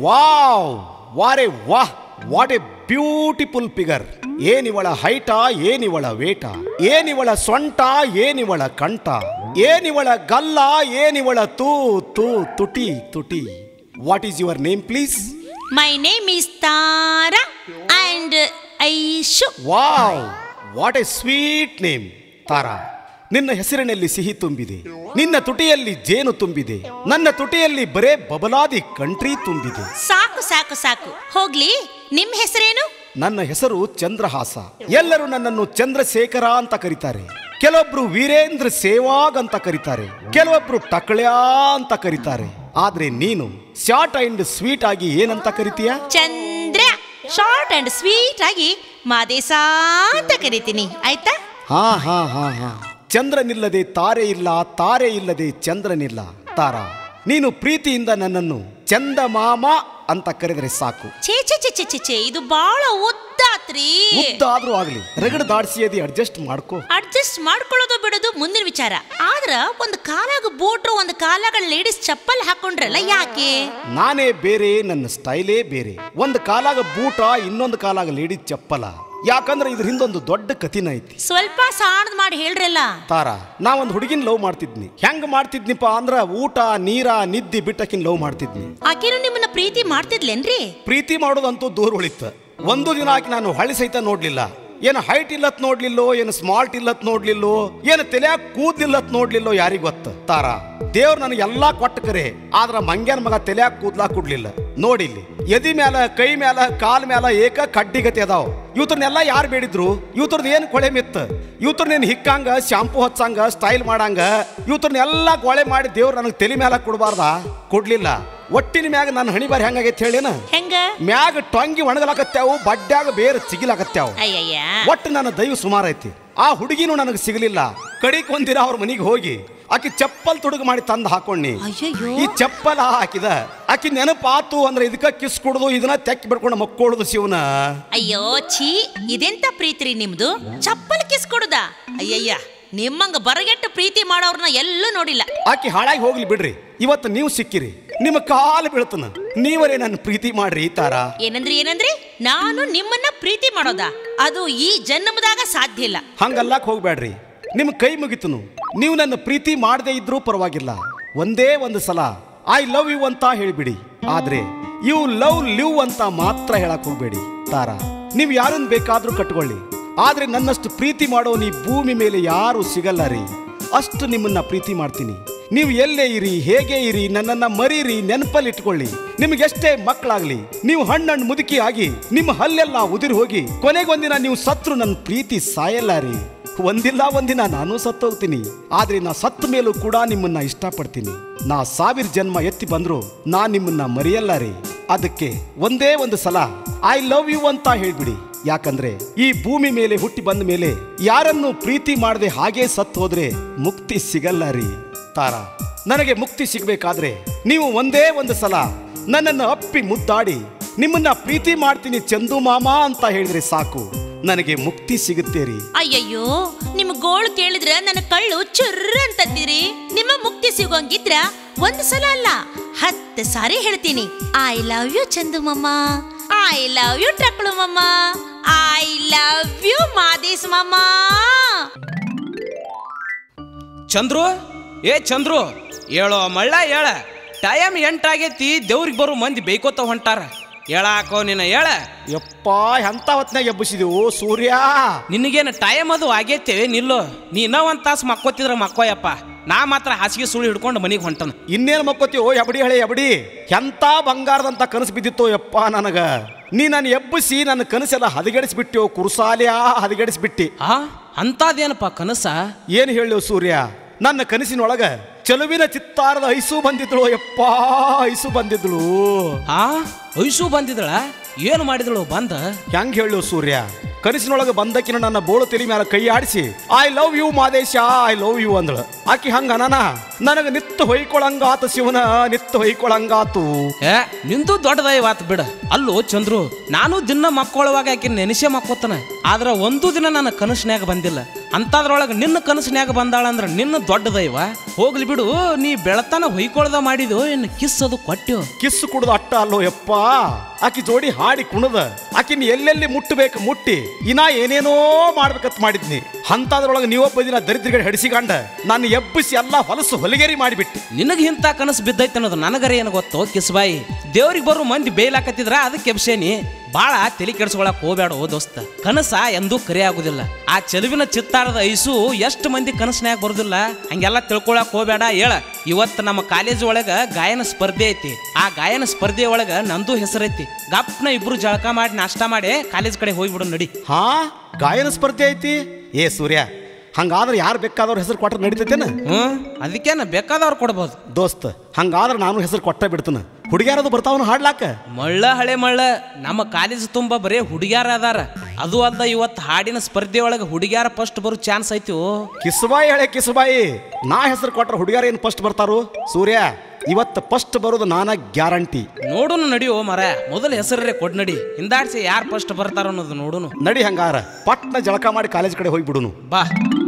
Wow ವಾರೆ ವಾಹ್ what a beautiful figure ಏನಿವಳ ಹೈಟ ಏನಿವಳ ವೇಟ ಏನಿವಳ ಸೊಂಟ ಏನಿವಳ ಕಂಠ ಏನಿವಳ ಗಲ್ಲ ಏನಿವಳ ತೂ ತೂ ತುಟಿ ತುಟಿ what is your name please my name is Tara and Aishu wow what a sweet name Tara ನಿನ್ನ ಹೆಸರಿನಲ್ಲಿ ಸಿಹಿ ತುಂಬಿದೆ ನಿನ್ನ ತುಟಿಯಲ್ಲಿ ಜೇನು ತುಂಬಿದೆ ನನ್ನ ತುಟಿಯಲ್ಲಿ ಬರೇ ಬಬಲಾದಿ ಕಂಟ್ರಿ ತುಂಬಿದೆ ಸಾಕು ಸಾಕು ಸಾಕು ಹೋಗ್ಲಿ ನಿಮ್ ಹೆಸರೇನು ನನ್ನ ಹೆಸರು ಚಂದ್ರಹಾಸ ಎಲ್ಲರೂ ನನ್ನನ್ನು ಚಂದ್ರಶೇಖರ ಅಂತ ಕರೀತಾರೆ ಕೆಲವೊಬ್ರು ವೀರೇಂದ್ರ ಸೇವಾಗ್ ಅಂತ ಕರೀತಾರೆ ಕೆಲವೊಬ್ರು ಟಕಳ್ಯಾ ಅಂತ ಕರೀತಾರೆ ಆದ್ರೆ ನೀನು ಶಾರ್ಟ್ ಅಂಡ್ ಸ್ವೀಟ್ ಆಗಿ ಏನಂತ ಕರಿತೀಯ ಚಂದ್ರ ಶಾರ್ಟ್ ಅಂಡ್ ಸ್ವೀಟ್ ಆಗಿ ಮಾದೇಶ ಅಂತ ಕರಿತೀನಿ ಆಯ್ತಾ ಹಾ ಹಾ ಹಾ ಹಾ ಚಂದ್ರನಿಲ್ಲದೆ ತಾರೆ ಇಲ್ಲ ತಾರೆ ಇಲ್ಲದೆ ಚಂದ್ರನಿಲ್ಲ ತಾರ ನೀನು ಪ್ರೀತಿಯಿಂದ ನನ್ನನ್ನು ಚಂದಮಾಮ ಅಂತ ಕರೆದರೆ ಸಾಕು ಛೇ ಛೇ ಛೇ ಛೇ ಛೇ ಛೇ ಇದು ಬಾಳ ಉದ್ದಾತ್ರಿ ಮುದ್ದಾದ್ರೂ ಆಗ್ಲಿ ರಗಡ್ ದಾಡ್ಸಿ ಅದಿ ಅಡ್ಜಸ್ಟ್ ಮಾಡ್ಕೋ ಅಡ್ಜಸ್ಟ್ ಮಾಡ್ಕೊಳ್ಳೋದು ಬಿಡೋದು ಮುಂದಿನ ವಿಚಾರ ಆದ್ರ ಒಂದು ಕಾಲಾಗ ಬೂಟ್ರು ಒಂದು ಕಾಲಾಗ ಲೇಡೀಸ್ ಚಪ್ಪಲ್ ಹಾಕೊಂಡ್ರಲ್ಲ ಯಾಕೆ ನಾನೇ ಬೇರೆ ನನ್ನ ಸ್ಟೈಲೇ ಬೇರೆ ಒಂದು ಕಾಲಾಗ ಬೂಟ ಇನ್ನೊಂದು ಕಾಲಾಗ ಲೇಡಿ ಚಪ್ಪಲ ಯಾಕಂದ್ರೆ ಇದ್ರ ಹಿಂದೊಂದು ದೊಡ್ಡ ಕಥಿನ ಐತಿ ಸ್ವಲ್ಪ ಸಾಣದ್ ಮಾಡಿ ಹೇಳ್ರಲ್ಲ ತಾರ ನಾ ಒಂದು ಹುಡುಗಿನ ಲವ್ ಮಾಡ್ತಿದ್ನಿ ಹೆಂಗ್ ಮಾಡ್ತಿದ್ನಿಪ್ಪ ಅಂದ್ರ ಊಟ ನೀರ ನಿದ್ದಿ ಬಿಟ್ಟಕಿನ್ ಲವ್ ಮಾಡ್ತಿದ್ನಿ ಆಕೆನು ನಿಮ್ಮನ್ನ ಪ್ರೀತಿ ಮಾಡ್ತಿದ್ಲೇನ್ರಿ ಪ್ರೀತಿ ಮಾಡೋದಂತೂ ದೂರ ಉಳಿತ ಒಂದು ದಿನ ಆಕಿ ನಾನು ಹಳಿ ಸಹಿತ ನೋಡ್ಲಿಲ್ಲ ಏನು ಹೈಟ್ ಇಲ್ಲತ್ ನೋಡ್ಲಿಲ್ಲೋ ಏನು ಸ್ಮಾರ್ಟ್ ಇಲ್ಲತ್ ನೋಡ್ಲಿಲ್ಲೋ ಏನು ತಲೆಯಾಗ ಕೂದ್ಲಿಲ್ಲತ್ ನೋಡ್ಲಿಲ್ಲೋ ಯಾರಿಗ್ ಗೊತ್ತ ತಾರ ದೇವ್ರು ನನಗೆ ಎಲ್ಲಾ ಕೊಟ್ಟ ಕರೆ ಆದ್ರ ಮಂಗ್ಯಾನ ಮಗ ತಲೆಯಾಗ ಕೂದ್ಲಾ ಕೊಡ್ಲಿಲ್ಲ ನೋಡಿಲ್ಲಿ ಎದಿ ಮ್ಯಾಲ ಕೈ ಮ್ಯಾಲ ಕಾಲ್ ಮ್ಯಾಲ ಏಕ ಕಡ್ಡಿಗತಿ ಅದಾವ ಇವತ್ರನ್ನೆಲ್ಲ ಯಾರು ಬೇಡಿದ್ರು ಇವತ್ರದ್ದು ಏನು ಕೊಳೆ ಮಿತ್ತ ಇವತ್ರನ್ನೇನು ಹಿಕ್ಕಂಗ ಶಾಂಪು ಹಚ್ಚಂಗ ಸ್ಟೈಲ್ ಮಾಡಂಗ ಇವತ್ರನ್ನೆಲ್ಲ ಕೊಳೆ ಮಾಡಿ ದೇವ್ರು ನನಗೆ ತಲೆ ಮ್ಯಾಲ ಕೊಡಬಾರ್ದ ಕೊಡ್ಲಿಲ್ಲ ಒಟ್ಟಿನ ಮ್ಯಾಗ ನನ್ನ ಹಣಿ ಬಾರಿ ಹೆಂಗಾಗೈತೆ ಹೇಳೇನ ಹೆಂಗ ಮ್ಯಾಗ ಟೊಂಗಿ ಒಣಗಲಾಕತ್ಯಾವು ಬಡ್ಡ್ಯಾಗ ಬೇರೆ ಚಿಗಿಲಾಕತ್ಯಾವು ಅಯ್ಯಯ್ಯ ಒಟ್ಟು ನನ್ನ ದೈವ ಸುಮಾರು ಐತಿ ಆ ಹುಡುಗಿನೂ ನನಗೆ ಸಿಗಲಿಲ್ಲ ಕಡಿಕ್ ಒಂದಿನ ಅವ್ರ ಮನೆಗೆ ಹೋಗಿ ಆಕಿ ಚಪ್ಪಲ್ ತುಡುಗು ಮಾಡಿ ತಂದು ಹಾಕೊಂಡಿ ಅಯ್ಯಯ್ಯೋ ಈ ಚಪ್ಪಲ ಹಾಕಿದ ಆಕಿ ನೆನಪಾತು ಅಂದ್ರೆ ಇದಕ್ಕ ಕಿಸ್ ಕುಡ್ದು ಇದನ್ನ ತೆಕ್ಕಿ ಬಿಡ್ಕೊಂಡು ಮಕ್ಕೊಳ್ಳೋದು ಶಿವನ ಅಯ್ಯೋ ಛೀ ಇದೆಂತ ಪ್ರೀತಿ ರೀ ನಿಮ್ದು ಚಪ್ಪಲ್ ಕಿಸ್ ಕೊಡುದ ಅಯ್ಯಯ್ಯ ನಿಮ್ಮಂಗ ಬರಗೆಟ್ಟು ಪ್ರೀತಿ ಮಾಡೋರ್ನ ಎಲ್ಲೂ ನೋಡಿಲ್ಲ ಆಕಿ ಹಾಳಾಗಿ ಹೋಗ್ಲಿ ಬಿಡ್ರಿ ಇವತ್ತು ನೀವು ಸಿಕ್ಕಿರಿ ನಿಮ್ಮ ಕಾಲು ಬೀಳ್ತನ ನೀವರೇ ನನ್ನ ಪ್ರೀತಿ ಮಾಡ್ರಿ ತಾರಾ ಏನಂದ್ರಿ ಏನಂದ್ರಿ ನಾನು ನಿಮ್ಮನ್ನ ಪ್ರೀತಿ ಮಾಡೋದಾ ಅದು ಈ ಜನ್ಮದಾಗ ಸಾಧ್ಯ ಇಲ್ಲ ಹಂಗಲ್ಲಕ್ ಹೋಗ್ಬೇಡ್ರಿ ನಿಮ್ಮ ಕೈ ಮುಗಿತನು ನೀವು ನನ್ನ ಪ್ರೀತಿ ಮಾಡದೇ ಇದ್ರೂ ಪರವಾಗಿಲ್ಲ ಒಂದೇ ಒಂದು ಸಲ ಐ ಲವ್ ಯು ಅಂತ ಹೇಳ್ಬಿಡಿ ಆದ್ರೆ ಯು ಲವ್ ಲಿವ್ ಅಂತ ಮಾತ್ರ ಹೇಳಕ್ ಹೋಗ್ಬೇಡಿ ತಾರಾ ನೀವು ಯಾರನ್ನ ಬೇಕಾದ್ರೂ ಕಟ್ಕೊಳ್ಳಿ ಆದ್ರೆ ನನ್ನಷ್ಟು ಪ್ರೀತಿ ಮಾಡೋ ಈ ಭೂಮಿ ಮೇಲೆ ಯಾರು ಸಿಗಲ್ಲ ರೀ ಅಷ್ಟು ನಿಮ್ಮನ್ನ ಪ್ರೀತಿ ಮಾಡ್ತೀನಿ ನೀವು ಎಲ್ಲೇ ಇರಿ ಹೇಗೆ ಇರಿ ನನ್ನನ್ನ ಮರೀರಿ ನೆನಪಲ್ಲಿ ಇಟ್ಕೊಳ್ಳಿ ನಿಮ್ಗೆಷ್ಟೇ ಮಕ್ಕಳಾಗ್ಲಿ ನೀವು ಹಣ್ಣಣ್ಣು ಮುದುಕಿ ಆಗಿ ನಿಮ್ಮ ಹಲ್ಲೆಲ್ಲ ಉದಿರಿ ಹೋಗಿ ಕೊನೆಗೊಂದಿನ ನೀವು ಸತ್ರು ನನ್ನ ಪ್ರೀತಿ ಸಾಯಲ್ಲ ರೀ ಒಂದಿಲ್ಲ ಒಂದಿನ ನಾನು ಸತ್ತೋಗ್ತೀನಿ ಆದ್ರೆ ನಾ ಸತ್ತ ಮೇಲೂ ಕೂಡ ನಿಮ್ಮನ್ನ ಇಷ್ಟಪಡ್ತೀನಿ ನಾ ಸಾವಿರ ಜನ್ಮ ಎತ್ತಿ ಬಂದ್ರು ನಾ ನಿಮ್ಮನ್ನ ಮರೆಯಲ್ಲ ರೀ ಅದಕ್ಕೆ ಒಂದೇ ಒಂದು ಸಲ ಐ ಲವ್ ಯು ಅಂತ ಹೇಳ್ಬಿಡಿ ಯಾಕಂದ್ರೆ ಈ ಭೂಮಿ ಮೇಲೆ ಹುಟ್ಟಿ ಬಂದ ಮೇಲೆ ಯಾರನ್ನು ಪ್ರೀತಿ ಮಾಡದೆ ಹಾಗೇ ಸತ್ತು ಹೋದ್ರೆ ಮುಕ್ತಿ ಸಿಗಲ್ಲ ರೀ ತಾರಾ ನನಗೆ ಮುಕ್ತಿ ಸಿಗ್ಬೇಕಾದ್ರೆ ನೀವು ಒಂದೇ ಒಂದು ಸಲ ನನ್ನನ್ನು ಅಪ್ಪಿ ಮುದ್ದಾಡಿ ನಿಮ್ಮನ್ನ ಪ್ರೀತಿ ಮಾಡ್ತೀನಿ ಚಂದು ಮಾಮ ಅಂತ ಹೇಳಿದ್ರೆ ಸಾಕು ನನಗೆ ಮುಕ್ತಿ ಸಿಗುತ್ತೆ ರೀ ಅಯ್ಯಯ್ಯೋ ನಿಮ್ ಗೋಳು ಕೇಳಿದ್ರ ನನ್ನ ಕಳ್ಳು ಚುರ್ರ ಅಂತಂದಿರಿ ನಿಮ್ಮ ಮುಕ್ತಿ ಸಿಗೋಂಗಿದ್ರ ಒಂದ್ ಸಲ ಅಲ್ಲ ಹತ್ತು ಸಾರಿ ಹೇಳ್ತೀನಿ ಐ ಲವ್ ಯು ಚಂದು ಮಮ್ಮ ಐ ಲವ್ ಯು ಟ್ರಕ್ಳು ಮಮ್ಮ ಐ ಲವ್ ಯು ಮಾದೇಶ್ ಮಮ್ಮ ಚಂದ್ರು ಏ ಚಂದ್ರು ಹೇಳೋ ಮಳ್ಳ ಹೇಳ ಟೈಮ್ ಎಂಟಾಗೈತಿ ದೇವ್ರಿಗೆ ಬರೋ ಮಂದಿ ಬೇಯ್ಕೋತ ಹೊಂಟಾರ ಹೇಳಾಕೋ ನಿನ್ನ ಹೇಳ ಯಪ್ಪ ಎಂತ ಹೊತ್ನಾಗ ಎಬ್ಬಿಸಿದೆವು ಸೂರ್ಯ ನಿನಗೇನು ಟೈಮ್ ಅದು ಆಗೈತೆ ನಿಲ್ಲು ನೀ ಇನ್ನೂ ಒಂದು ತಾಸು ಮಕ್ಕೋತಿದ್ರ ಮಕ್ಕೋಯಪ್ಪ ನಾ ಮಾತ್ರ ಹಾಸಿಗೆ ಸುಳಿ ಹಿಡ್ಕೊಂಡು ಮನೆಗೆ ಹೊಂಟನ ಇನ್ನೇನು ಮಕ್ಕೋತೀವೋ ಎಬಡಿ ಹಳೆ ಎಬಡಿ ಎಂತ ಬಂಗಾರದಂತ ಕನಸು ಬಿದ್ದಿತ್ತೋ ಯಪ್ಪ ನನಗ ನೀ ನಾನು ಎಬ್ಬಿಸಿ ನನ್ನ ಕನಸೆಲ್ಲ ಹದಗೆಡಿಸ್ಬಿಟ್ಟಿಯೋ ಕುರುಸಾಲ್ಯ ಹದಗೆಡಿಸ್ಬಿಟ್ಟಿ ಆ ಅಂಥದ್ದೇನಪ್ಪ ಕನಸ ಏನು ಹೇಳು ಸೂರ್ಯ ನನ್ನ ಕನಸಿನೊಳಗ ಚಲುವಿನ ಚಿತ್ತಾರದ ಐಸು ಬಂದಿದ್ಳು ಯಪ್ಪ ಐಸು ಬಂದಿದ್ಳು ಆ ಐಸು ಬಂದಿದಳ ಏನು ಮಾಡಿದಳು ಬಂದ ಹೆಂಗ್ ಹೇಳು ಸೂರ್ಯ ಕನಸಿನೊಳಗೆ ಬಂದಕಿನ ನನ್ನ ಬೋಳು ತಲೆ ಮೇಲೆ ಕೈ ಆಡಿಸಿ I love you Madesha I love you ಅಂದಳು ಆಕಿ ಹಂಗ ಅನನ ನನಗ ನಿತ್ತು ಹೊಯ್ಕೊಳಂಗಾತು ಶಿವನ ನಿತ್ತು ಹೊಯ್ಕೊಳಂಗಾತು ಏ ನಿಂದು ದೊಡ್ಡದಾಯ್ವಾತ್ ಬಿಡ ಅಲ್ಲೋ ಚಂದ್ರು ನಾನು ದಿನ ಮಕ್ಕೊಳ್ಳುವಾಗ ಆಕೆ ನೆನೆಸೇ ಮಕ್ಕೋತಾನ ಆದ್ರ ಒಂದು ದಿನ ನನ್ನ ಕನಸಿನ್ಯಾಗ ಬಂದಿಲ್ಲ ಅಂತಾದ್ರೊಳಗೆ ನಿನ್ನ ಕನಸಿನ್ಯಾಗ ಬಂದಾಳ ಅಂದ್ರೆ ನಿನ್ನ ದೊಡ್ಡ ದೈವ ಹೋಗ್ಲಿ ಬಿಡು ನೀ ಬೆಳತನ ಹೊಯ್ಕೊಳ್ದ ಮಾಡಿದ್ಯೋ ಇನ್ನು ಕಿಸ್ ಅದು ಕೊಟ್ಟ್ಯೋ ಕಿಸ್ಸು ಕುಡ್ದು ಅಟ್ಟ ಅಲ್ಲೋ ಯಪ್ಪ ಆಕಿ ಜೋಡಿ ಹಾಡಿ ಕುಣದ ಆಕಿನ ಎಲ್ಲೆಲ್ಲಿ ಮುಟ್ಟಬೇಕು ಮುಟ್ಟಿ ಇನ್ನ ಏನೇನೋ ಮಾಡ್ಬೇಕತ್ ಮಾಡಿದ್ನಿ ಅಂತದ್ರೊಳಗೆ ನೀವೊಬ್ಬ ದಿನ ದರಿದ್ರಗಡೆ ಹಡಿಸಿಕೊಂಡ ನಾನು ಎಬ್ಬಿಸಿ ಎಲ್ಲ ಹೊಲಸು ಹೊಲಿಗೇರಿ ಮಾಡಿಬಿಟ್ಟು ನಿನಗೆ ಇಂಥ ಕನಸು ಬಿದ್ದೈತೆ ಅನ್ನೋದು ನನಗರ ಏನು ಗೊತ್ತೋ ಕಿಸ್ಬಾಯಿ ದೇವ್ರಿಗೆ ಬರೋ ಮಂದಿ ಬೇಯ್ಲಾಕತ್ತಿದ್ರ ಅದಕ್ಕೆ ಎಬ್ಸೇನಿ ಭಾಳ ತಲೆ ಕೆಡ್ಸ್ಕೊಳಕ್ ಹೋಗ್ಬೇಡ ಓ ದೋಸ್ತ ಕನಸ ಎಂದೂ ಕರೆ ಆಗುದಿಲ್ಲ ಆ ಚೆಲುವಿನ ಚಿತ್ತಾರದ ಐಸು ಎಷ್ಟು ಮಂದಿ ಕನಸಿನ್ಯಾಗ ಬರುದಿಲ್ಲ ಹಂಗೆಲ್ಲ ತಿಳ್ಕೊಳಕ್ ಹೋಗ್ಬೇಡ ಹೇಳ ಇವತ್ತು ನಮ್ಮ ಕಾಲೇಜ್ ಒಳಗ ಗಾಯನ ಸ್ಪರ್ಧೆ ಐತಿ ಆ ಗಾಯನ ಸ್ಪರ್ಧೆ ಒಳಗ ನಂದು ಹೆಸರೈತಿ ಗಪ್ನ ಇಬ್ರು ಜಳಕ ಮಾಡಿ ನಾಷ್ಟ ಮಾಡಿ ಕಾಲೇಜ್ ಕಡೆ ಹೋಗ್ಬಿಡು ನಡಿ ಹಾ ಗಾಯನ ಸ್ಪರ್ಧೆ ಐತಿ ಏ ಸೂರ್ಯ ಹಂಗಾದ್ರೆ ಯಾರು ಬೇಕಾದವ್ರ ಹೆಸರು ಕೊಟ್ರೆ ನಡೀತೈತೇನ ಹ್ಮ್ ಅದಕ್ಕೇನ ಬೇಕಾದವ್ರು ಕೊಡ್ಬೋದು ದೋಸ್ತ್ ಹಂಗಾದ್ರೆ ನಾನು ಹೆಸರು ಕೊಟ್ಟ ಬಿಡ್ತಾನ ಹುಡುಗ್ಯಾರದು ಬರ್ತಾವನು ಹಾಡ್ಲಾಕ ಮಳ್ಳ ಹಳೆ ಮಳ್ಳ ನಮ್ಮ ಕಾಲೇಜ್ ತುಂಬ ಬರೇ ಹುಡುಗ್ಯಾರ ಅದಾರ ಅದು ಅಲ್ದ ಇವತ್ತು ಹಾಡಿನ ಸ್ಪರ್ಧೆ ಒಳಗೆ ಹುಡುಗ್ಯಾರ ಫಸ್ಟ್ ಬರೋ ಚಾನ್ಸ್ ಐತಿ ಓ. ಕಿಸ್ಬಾಯಿ ಹಳೆ ಕಿಸ್ಬಾಯಿ ನಾ ಹೆಸರು ಕೊಟ್ರೆ ಹುಡುಗ್ಯಾರ ಏನು ಫಸ್ಟ್ ಬರ್ತಾರು ಸೂರ್ಯ ಇವತ್ತು ಫಸ್ಟ್ ಬರೋದು ನಾನ ಗ್ಯಾರಂಟಿ ನೋಡುನು ನಡಿಯೋ ಮರ ಮೊದಲ ಹೆಸರೇ ಕೊಡ್ ನಡಿ ಹಿಂದಾಡ್ಸಿ ಯಾರು ಫಸ್ಟ್ ಬರ್ತಾರ ಅನ್ನೋದು ನೋಡುನು ನಡಿ ಹಂಗಾರ ಪಟ್ನ ಜಳಕ ಮಾಡಿ ಕಾಲೇಜ್ ಕಡೆ ಹೋಗ್ಬಿಡುನು ಬಾ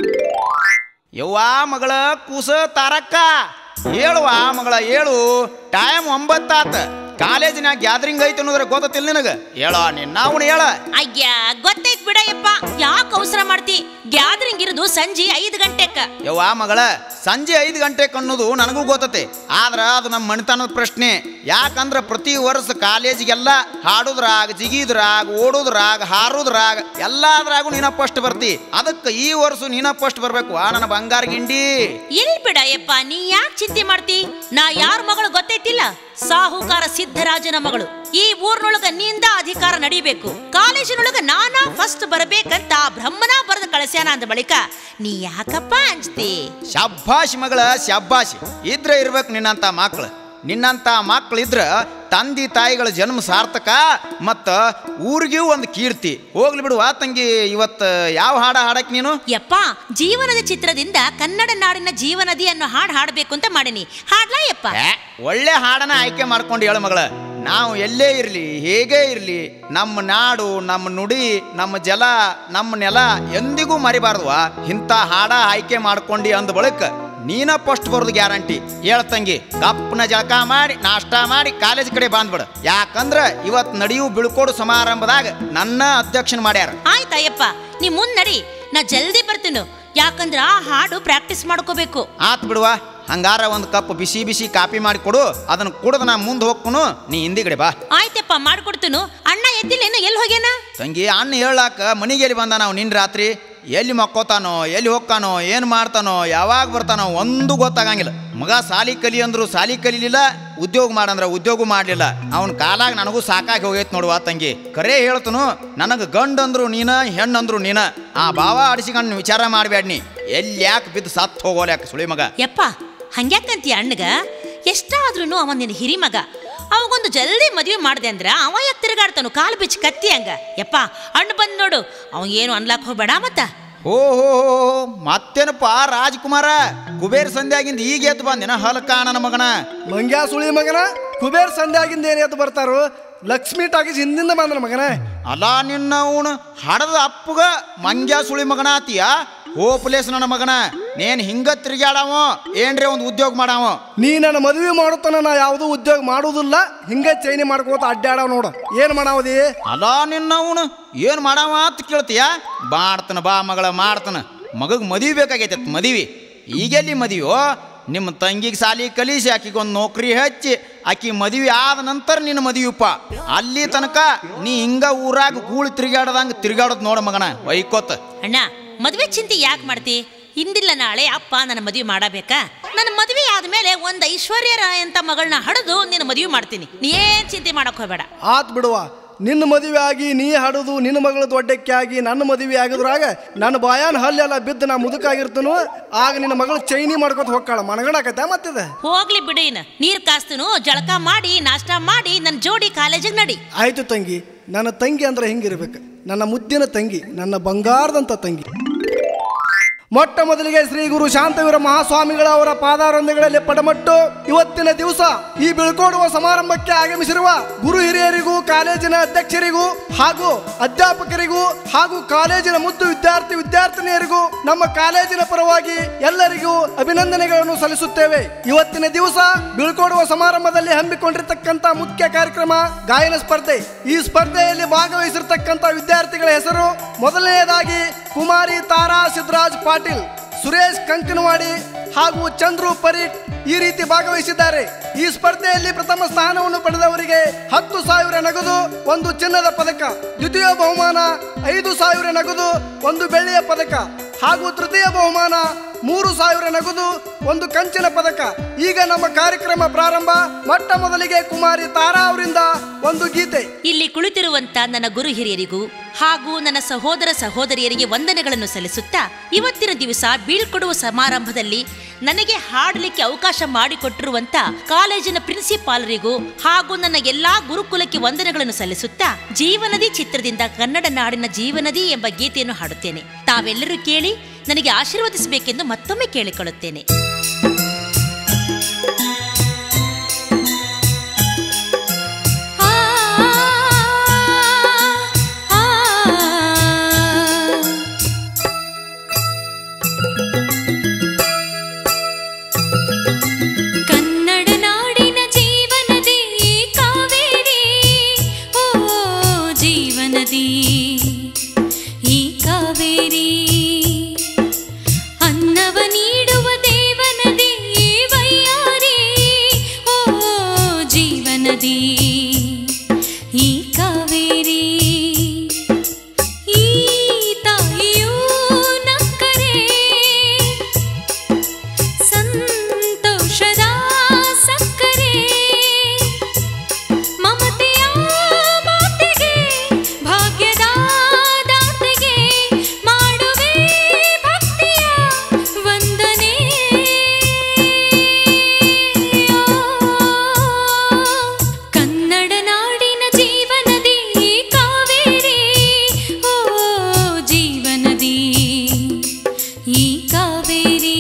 ಯವ್ವ ಮಗಳ ಕೂಸ ತಾರಕ್ಕ ಹೇಳುವ ಮಗಳ ಹೇಳು ಟೈಮ್ ಒಂಬತ್ತಾತ ಕಾಲೇಜಿನಾಗ ಗ್ಯಾದರಿಂಗ್ ಐತೆ ಅನ್ನೋದ್ರ ಗೊತ್ತಿಲ್ಲ ನಿನಗ ಹೇಳ ನಿನ್ನ ಅವನು ಹೇಳ ಅಯ್ಯ ಗೊತ್ತೈತ್ ಬಿಡಯಪ್ಪ ಯಾಕೆ ಅವಸರ ಮಾಡ್ತಿ ಗ್ಯಾದರಿಂಗ್ ಇರೋದು ಸಂಜೆ ಐದು ಗಂಟೆಕ್ಕ ಯವ್ವ ಮಗಳ ಸಂಜೆ ಐದು ಗಂಟೆಗೆ ಅನ್ನೋದು ನನಗೂ ಗೊತ್ತತೆ ಆದ್ರ ಅದು ನಮ್ಮ ಮಣಿತನದ ಪ್ರಶ್ನೆ ಯಾಕಂದ್ರ ಪ್ರತಿ ವರ್ಷ ಕಾಲೇಜಿಗೆಲ್ಲ ಹಾಡುದ್ರಾಗ ಜಿಗಿದ್ರಾಗ ಓಡುದ್ರಾಗ ಹಾರುದ್ರಾಗ ಎಲ್ಲಾದ್ರಾಗೂ ನೀನ ಫಸ್ಟ್ ಬರ್ತಿ ಅದಕ್ಕೆ ಈ ವರ್ಷ ನೀನ ಫಸ್ಟ್ ಬರ್ಬೇಕು ಆ ನನ್ನ ಬಂಗಾರ ಗಿಂಡಿ ಎಲ್ ಬಿಡಯಪ್ಪ ನೀ ಯಾಕೆ ಚಿಂತೆ ಮಾಡ್ತಿ ನಾ ಯಾರ ಮಗಳು ಗೊತ್ತೈತಿಲ್ಲ ಸಾಹುಕಾರ ಸಿದ್ದರಾಜನ ಮಗಳು ಈ ಊರ್ನೊಳಗ ನಿಂದ ಅಧಿಕಾರ ನಡಿಬೇಕು ಕಾಲೇಜಿನೊಳಗ ನಾನಾ ಫಸ್ಟ್ ಬರಬೇಕಂತ ಬ್ರಹ್ಮನ ಬರೆದು ಕಳಿಸ್ಯಾನ ಅಂದ ಬಳಿಕ ನೀ ಯಾಕಪ್ಪ ಅಂಜ್ತಿ ಶಬ್ಬಾಷ್ ಮಗಳ ಶಬ್ಬಾಷ್ ಇದ್ರೆ ಇರ್ಬೇಕು ನಿನ್ನಂತ ಮಕ್ಳು ನಿನ್ನಂತ ಮಕ್ಳು ಇದ್ರ ತಂದೆ ತಾಯಿಗಳ ಜನ್ಮ ಸಾರ್ಥಕ ಮತ್ತ ಊರಿಗೂ ಒಂದು ಕೀರ್ತಿ ಹೋಗ್ಲಿ ಬಿಡು ಆ ತಂಗಿ ಇವತ್ತು ಯಾವ ಹಾಡ ಹಾಡಕ್ ನೀನು ಯಪ್ಪ ಜೀವನದ ಚಿತ್ರದಿಂದ ಕನ್ನಡ ನಾಡಿನ ಜೀವನದಿ ಅನ್ನೋ ಹಾಡು ಹಾಡಬೇಕು ಅಂತ ಮಾಡೀನಿ ಹಾಡ್ಲಾ ಯಪ್ಪ ಏ, ಒಳ್ಳೆ ಹಾಡನ ಆಯ್ಕೆ ಮಾಡ್ಕೊಂಡು ಹೇಳು ಮಗಳ ನಾವು ಎಲ್ಲೇ ಇರಲಿ ಹೇಗೇ ಇರಲಿ ನಮ್ಮ ನಾಡು ನಮ್ಮ ನುಡಿ ನಮ್ಮ ಜಲ ನಮ್ಮ ನೆಲ ಎಂದಿಗೂ ಮರಿಬಾರ್ದುವ ಇಂಥ ಹಾಡ ಆಯ್ಕೆ ಮಾಡ್ಕೊಂಡು ಅಂದ ಬಳಿಕ ನೀನ ಫಸ್ಟ್ ಬರೋದು ಗ್ಯಾರಂಟಿ ಹೇಳ್ತಂಗಿ ಕಪ್ಪನ ಜಳಕ ಮಾಡಿ ನಾಷ್ಟ ಮಾಡಿ ಕಾಲೇಜ್ ಕಡೆ ಬಂದ್ಬಿಡು ಯಾಕಂದ್ರ ಇವತ್ತು ನಡೆಯು ಬೀಳ್ಕೊಡು ಸಮಾರಂಭದಾಗ ನನ್ನ ಅಧ್ಯಕ್ಷನ ಮಾಡ್ಯಾರ ಆಯ್ತಾಯಪ್ಪ ನೀ ಮುಂದ್ ನಡಿ ನಾ ಜಲ್ದಿ ಬರ್ತೀನಿ ಯಾಕಂದ್ರ ಆ ಹಾಡು ಪ್ರಾಕ್ಟೀಸ್ ಮಾಡ್ಕೋಬೇಕು ಆತ್ ಬಿಡುವ ಹಂಗಾರ ಒಂದು ಕಪ್ ಬಿಸಿ ಬಿಸಿ ಕಾಪಿ ಮಾಡಿ ಕೊಡು ಅದನ್ನ ಕುಡ್ದು ನಾ ಮುಂದೆ ಹೋಗ್ಕೊನು ನೀ ಹಿಂದಿಗಡೆ ಬಾ ಆಯ್ತಪ್ಪ ಮಾಡ್ಕೊಡ್ತೀನು ಅಣ್ಣ ಎದ್ದಿಲ್ಲೇನು ಎಲ್ಲಿ ಹೋಗ್ಯಾನ ತಂಗಿ ಅಣ್ಣ ಹೇಳಾಕ ಮನೆಗೆ ಎಲ್ಲಿ ಬಂದ ನಾವು ನಿನ್ನ ರಾತ್ರಿ ಎಲ್ಲಿ ಮಕ್ಕೋತಾನೋ ಎಲ್ಲಿ ಹೋಗ್ತಾನೋ ಏನು ಮಾಡ್ತಾನೋ ಯಾವಾಗ ಬರ್ತಾನೋ ಒಂದು ಗೊತ್ತಾಗಂಗಿಲ್ಲ ಮಗ ಸಾಲಿ ಕಲಿ ಅಂದ್ರು ಸಾಲಿ ಕಲಿಲಿಲ್ಲ ಉದ್ಯೋಗ ಮಾಡಂದ್ರ ಉದ್ಯೋಗ ಮಾಡಲಿಲ್ಲ ಅವನ ಕಾಲಾಗ ನನಗೂ ಸಾಕಾಗಿ ಹೋಗೈತೆ ನೋಡುವ ತಂಗಿ ಕರೇ ಹೇಳ್ತನು ನನಗೆ ಗಂಡು ಅಂದ್ರು ನೀನ ಹೆಣ್ಣು ಅಂದ್ರು ನೀನ ಆ ಭಾವ ಆಡಿಸಿಕೊಂಡು ವಿಚಾರ ಮಾಡಬೇಡ ನೀ ಎಲ್ಲಿ ಯಾಕೆ ಬಿದ್ದು ಸತ್ತು ಹೋಗೋಲ್ಯಾಕ ಸುಳಿ ಮಗ ಯಪ್ಪ ಹಂಗ್ಯಾಕಂತಿ ಅಣ್ಣಗ ಎಷ್ಟಾದ್ರೂ ಅವ ನಿನ್ನ ಹಿರಿ ಮಗ ಅವಾಗೊಂದು ಜಲ್ದಿ ಮದುವೆ ಮಾಡ್ದೆ ಅಂದ್ರ ಅವ ಯಾಕೆ ತಿರುಗಾಡ್ತಾನು ಕಾಲು ಬಿಚ್ಚಿ ಕತ್ತಿ ಹಂಗ ಯಪ್ಪ ಅಣ್ಣ ಬಂದ್ ನೋಡು ಅವ ಏನು ಅನ್ಲಾಕ್ ಹೋಗ್ಬೇಡ ಮತ್ತ ಓ ಹೋ ಹೋ ಮತ್ತೇನಪ್ಪ ರಾಜ್ಕುಮಾರ ಕುಬೇರ್ ಸಂಧ್ಯಾಗಿಂದ ಈಗ ಎದ್ದು ಬಂದಿನ ಹಲಕ ನನ್ನ ಮಗನ ಮಂಗ್ಯಾ ಸುಳಿ ಮಗನ ಕುಬೇರ್ ಸಂಧ್ಯಾಗಿಂದ ಏನ್ ಎದ್ದು ಬರ್ತಾರು ಲಕ್ಷ್ಮಿ ಟಾಕೀಸ್ ಹಿಂದಿಂದ ಬಂದನ ಮಗನ ಅಲ್ಲ ನಿನ್ನ ಅವನು ಹಡದ ಅಪ್ಪಗ ಮಂಗ್ಯ ಸುಳಿ ಮಗನ ಆತಿಯ ಹೋಪ್ಲೇಸ್ ನನ್ನ ಮಗನ ನೇನ್ ಹಿಂಗ ತಿರ್ಗ್ಯಾಡವ ಏನ್ರಿ ಒಂದು ಉದ್ಯೋಗ ಮಾಡಾವ ನೀ ನನ್ನ ಮದುವೆ ಮಾಡುತ್ತಾನ ನಾ ಯಾವುದೂ ಉದ್ಯೋಗ ಮಾಡುವುದಿಲ್ಲ ಹಿಂಗೆ ಚೈನಿ ಮಾಡ್ಕೋತ ಅಡ್ಡಾಡವ ನೋಡು ಏನ್ ಮಾಡಾವದಿ ಅಲ್ಲ ನಿನ್ನ ಅವನು ಏನು ಮಾಡಾವ ಅಂತ ಕೇಳ್ತೀಯ ಮಾಡ್ತಾನ ಬಾ ಮಗಳ ಮಾಡ್ತಾನ ಮಗಗ್ ಮದುವೆ ಬೇಕಾಗೈತೆ ಮದುವೆ ಈಗೆಲ್ಲಿ ಮದುವೆಯೋ ನಿಮ್ಮ ತಂಗಿಗೆ ಸಾಲಿ ಕಲಿಸಿ ಆಕಿಗೆ ಒಂದು ನೌಕರಿ ಹಚ್ಚಿ ಆಕಿ ಮದುವೆ ಆದ ನಂತರ ನಿನ್ನ ಮದುವೆಪ್ಪ ಅಲ್ಲಿ ತನಕ ನೀ ಹಿಂಗ ಊರಾಗ ಗೂಳಿ ತಿರುಗಾಡದಂಗ ತಿರುಗಾಡೋದು ನೋಡ ಮಗನ ವೈಕೋತ ಅಣ್ಣ ಮದುವೆ ಚಿಂತೆ ಯಾಕೆ ಮಾಡ್ತಿ ಇಂದಿಲ್ಲ ನಾಳೆ ಅಪ್ಪ ನನ್ನ ಮದುವೆ ಮಾಡಬೇಕಾ ನನ್ನ ಮದುವೆ ಆದ್ಮೇಲೆ ಒಂದ್ ಐಶ್ವರ್ಯ ರಾಯ್ ಅಂತ ಮಗಳನ್ನ ಹಡದು ನಿನ್ನ ಮದುವೆ ಮಾಡ್ತೀನಿ ನೀ ಏನ್ ಚಿಂತೆ ಮಾಡಕ್ ಹೋಗ್ಬೇಡ ಆತ್ ಬಿಡುವ ನಿನ್ನ ಮದುವೆ ಆಗಿ ನೀ ಹಡುದು ನಿನ್ನ ಮಗಳು ದೊಡ್ಡಕ್ಕೆ ಆಗಿ ನನ್ನ ಮದುವೆ ಆಗಿದ್ರಾಗ ನನ್ನ ಬಾಯಾನ ಹಲ್ಲೆಲ್ಲ ಬಿದ್ದು ನಾ ಮುದುಕಾಗಿರ್ತನು ಆಗ ನಿನ್ನ ಮಗಳು ಚೈನಿ ಮಾಡ್ಕೊತ ಹೋಗ್ಕಾಳ ಮನಗಡಾಕತ್ತ ಮತ್ತಿದ ಹೋಗ್ಲಿ ಬಿಡು ಇನ್ನು ನೀರ್ ಕಾಸ್ತನು ಜಳಕ ಮಾಡಿ ನಾಷ್ಟ ಮಾಡಿ ನನ್ನ ಜೋಡಿ ಕಾಲೇಜಿಗೆ ನಡಿ ಆಯ್ತು ತಂಗಿ ನನ್ನ ತಂಗಿ ಅಂದ್ರೆ ಹಿಂಗಿರ್ಬೇಕು ನನ್ನ ಮುದ್ದಿನ ತಂಗಿ ನನ್ನ ಬಂಗಾರದಂತ ತಂಗಿ ಮೊಟ್ಟ ಮೊದಲಿಗೆ ಶ್ರೀ ಗುರು ಶಾಂತವೀರ ಮಹಾಸ್ವಾಮಿಗಳ ಅವರ ಪಾದಾರೊಂದಗಳಲ್ಲಿ ಪಡಮಟ್ಟು ಇವತ್ತಿನ ದಿವಸ ಈ ಬೀಳ್ಕೊಡುವ ಸಮಾರಂಭಕ್ಕೆ ಆಗಮಿಸಿರುವ ಗುರು ಹಿರಿಯರಿಗೂ ಕಾಲೇಜಿನ ಅಧ್ಯಕ್ಷರಿಗೂ ಹಾಗೂ ಅಧ್ಯಾಪಕರಿಗೂ ಹಾಗೂ ಕಾಲೇಜಿನ ಮುದ್ದು ವಿದ್ಯಾರ್ಥಿ ವಿದ್ಯಾರ್ಥಿನಿಯರಿಗೂ ನಮ್ಮ ಕಾಲೇಜಿನ ಪರವಾಗಿ ಎಲ್ಲರಿಗೂ ಅಭಿನಂದನೆಗಳನ್ನು ಸಲ್ಲಿಸುತ್ತೇವೆ ಇವತ್ತಿನ ದಿವಸ ಬೀಳ್ಕೊಡುವ ಸಮಾರಂಭದಲ್ಲಿ ಹಮ್ಮಿಕೊಂಡಿರ್ತಕ್ಕಂಥ ಮುಖ್ಯ ಕಾರ್ಯಕ್ರಮ ಗಾಯನ ಸ್ಪರ್ಧೆ ಈ ಸ್ಪರ್ಧೆಯಲ್ಲಿ ಭಾಗವಹಿಸಿರ್ತಕ್ಕಂಥ ವಿದ್ಯಾರ್ಥಿಗಳ ಹೆಸರು ಮೊದಲನೆಯದಾಗಿ ಕುಮಾರಿ ತಾರಾ ಸಿದ್ದರಾಜ್ ಪಾಟೀಲ್ ಸುರೇಶ್ ಕಂಕನವಾಡಿ ಹಾಗೂ ಚಂದ್ರು ಪರೀಟ್ ಈ ರೀತಿ ಭಾಗವಹಿಸಿದ್ದಾರೆ ಈ ಸ್ಪರ್ಧೆಯಲ್ಲಿ ಪ್ರಥಮ ಸ್ಥಾನವನ್ನು ಪಡೆದವರಿಗೆ ಹತ್ತು ಸಾವಿರ ನಗದು ಒಂದು ಚಿನ್ನದ ಪದಕ ದ್ವಿತೀಯ ಬಹುಮಾನ ಐದು ಸಾವಿರ ನಗದು ಒಂದು ಬೆಳ್ಳಿಯ ಪದಕ ಹಾಗೂ ತೃತೀಯ ಬಹುಮಾನ ಮೂರು ಸಾವಿರ ನಗದು ಒಂದು ಕಂಚಿನ ಪದಕ ಈಗ ನಮ್ಮ ಕಾರ್ಯಕ್ರಮ ಪ್ರಾರಂಭ ಮೊಟ್ಟ ಮೊದಲಿಗೆ ಕುಮಾರಿ ತಾರಾ ಅವರಿಂದ ಒಂದು ಗೀತೆ ಇಲ್ಲಿ ಕುಳಿತಿರುವಂತ ನನ್ನ ಗುರು ಹಿರಿಯರಿಗೂ ಹಾಗೂ ನನ್ನ ಸಹೋದರ ಸಹೋದರಿಯರಿಗೆ ವಂದನೆಗಳನ್ನು ಸಲ್ಲಿಸುತ್ತಾ ಇವತ್ತಿನ ದಿವಸ ಬೀಳ್ಕೊಡುವ ಸಮಾರಂಭದಲ್ಲಿ ನನಗೆ ಹಾಡಲಿಕ್ಕೆ ಅವಕಾಶ ಮಾಡಿಕೊಟ್ಟಿರುವಂತ ಕಾಲೇಜಿನ ಪ್ರಿನ್ಸಿಪಾಲರಿಗೂ ಹಾಗೂ ನನ್ನ ಎಲ್ಲಾ ಗುರುಕುಲಕ್ಕೆ ವಂದನೆಗಳನ್ನು ಸಲ್ಲಿಸುತ್ತಾ ಜೀವನದಿ ಚಿತ್ರದಿಂದ ಕನ್ನಡ ನಾಡಿನ ಜೀವನದಿ ಎಂಬ ಗೀತೆಯನ್ನು ಹಾಡುತ್ತೇನೆ ತಾವೆಲ್ಲರೂ ಕೇಳಿ ನನಗೆ ಆಶೀರ್ವದಿಸಬೇಕೆಂದು ಮತ್ತೊಮ್ಮೆ ಕೇಳಿಕೊಳ್ಳುತ್ತೇನೆ ಆ ಆ ಕನ್ನಡ ನಾಡಿನ ಜೀವನದಿ ಕಾವೇರಿ ಓ ಜೀವನದಿ ಈ ಕಾವೇರಿ ಅನ್ನವ ನೀಡುವ ದೇವನದಿ ವೈಯಾರಿ ಓ ಜೀವನದಿ ಈ ಕಾವೇರಿ ಈ ತಾಯಿಯೂ ನಕ್ಕರೆ ಸಂತೋಷದ ಸಕ್ಕರೆ ಮಮತೆಯ ಮಾತೆಗೆ ಭಾಗ್ಯದ ದಾತೆಗೆ ಮಾಡುವೆ ಭಕ್ತಿಯ ವಂದನೆ ಕನ್ನಡ ನಾಡಿನ ಜೀವನದಿ ಕಾವೇರಿ ಓ ಜೀವನದಿ ಈ ಕಾವೇರಿ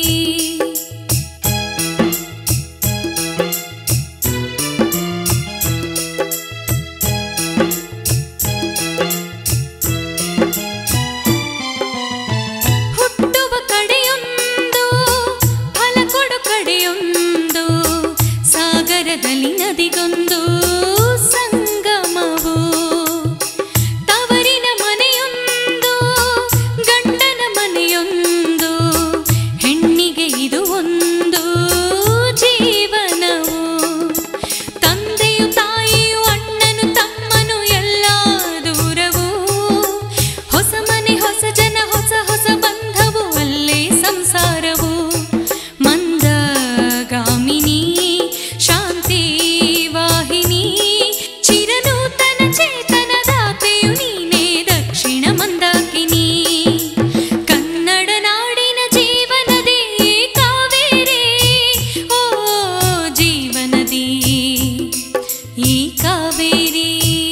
ಹುಟ್ಟುವ ಕಡೆಯೊಂದು ಫಲ ಕೊಡು ಕಡೆಯೊಂದು ಸಾಗರದಲ್ಲಿ ನದಿಗೊಂದು ಸಂಗಮವು ತವರಿನ ಮನೆಯೊಂದು ಗಂಡನ ಮನೆಯೊಂದು ಹೆಣ್ಣಿಗೆ ಇದು ಒಂದು ಜೀವನವು ತಂದೆಯು ತಾಯಿಯು ಅಣ್ಣನು ತಮ್ಮನು ಎಲ್ಲ ದೂರವು ಹೊಸ ಮನೆ ಹೊಸ ಜನ ಹೊಸ ಹೊಸ ಬಂಧವು ಅಲ್ಲೇ ಸಂಸಾರವು ಮಂದಗಾಮಿನಿ ಶಾಂತಿ ವಾಹಿನಿ ಚಿರನೂತನ ಚೇತನದಾತೆಯು ನೀನೇ ದಕ್ಷಿಣ ಮಂದಾಕಿನಿ ಕನ್ನಡ ನಾಡಿನ ಜೀವನದಿ ಕಾವೇರಿ ಓ ಜೀವನದಿ ಈ ಕಾವೇರಿ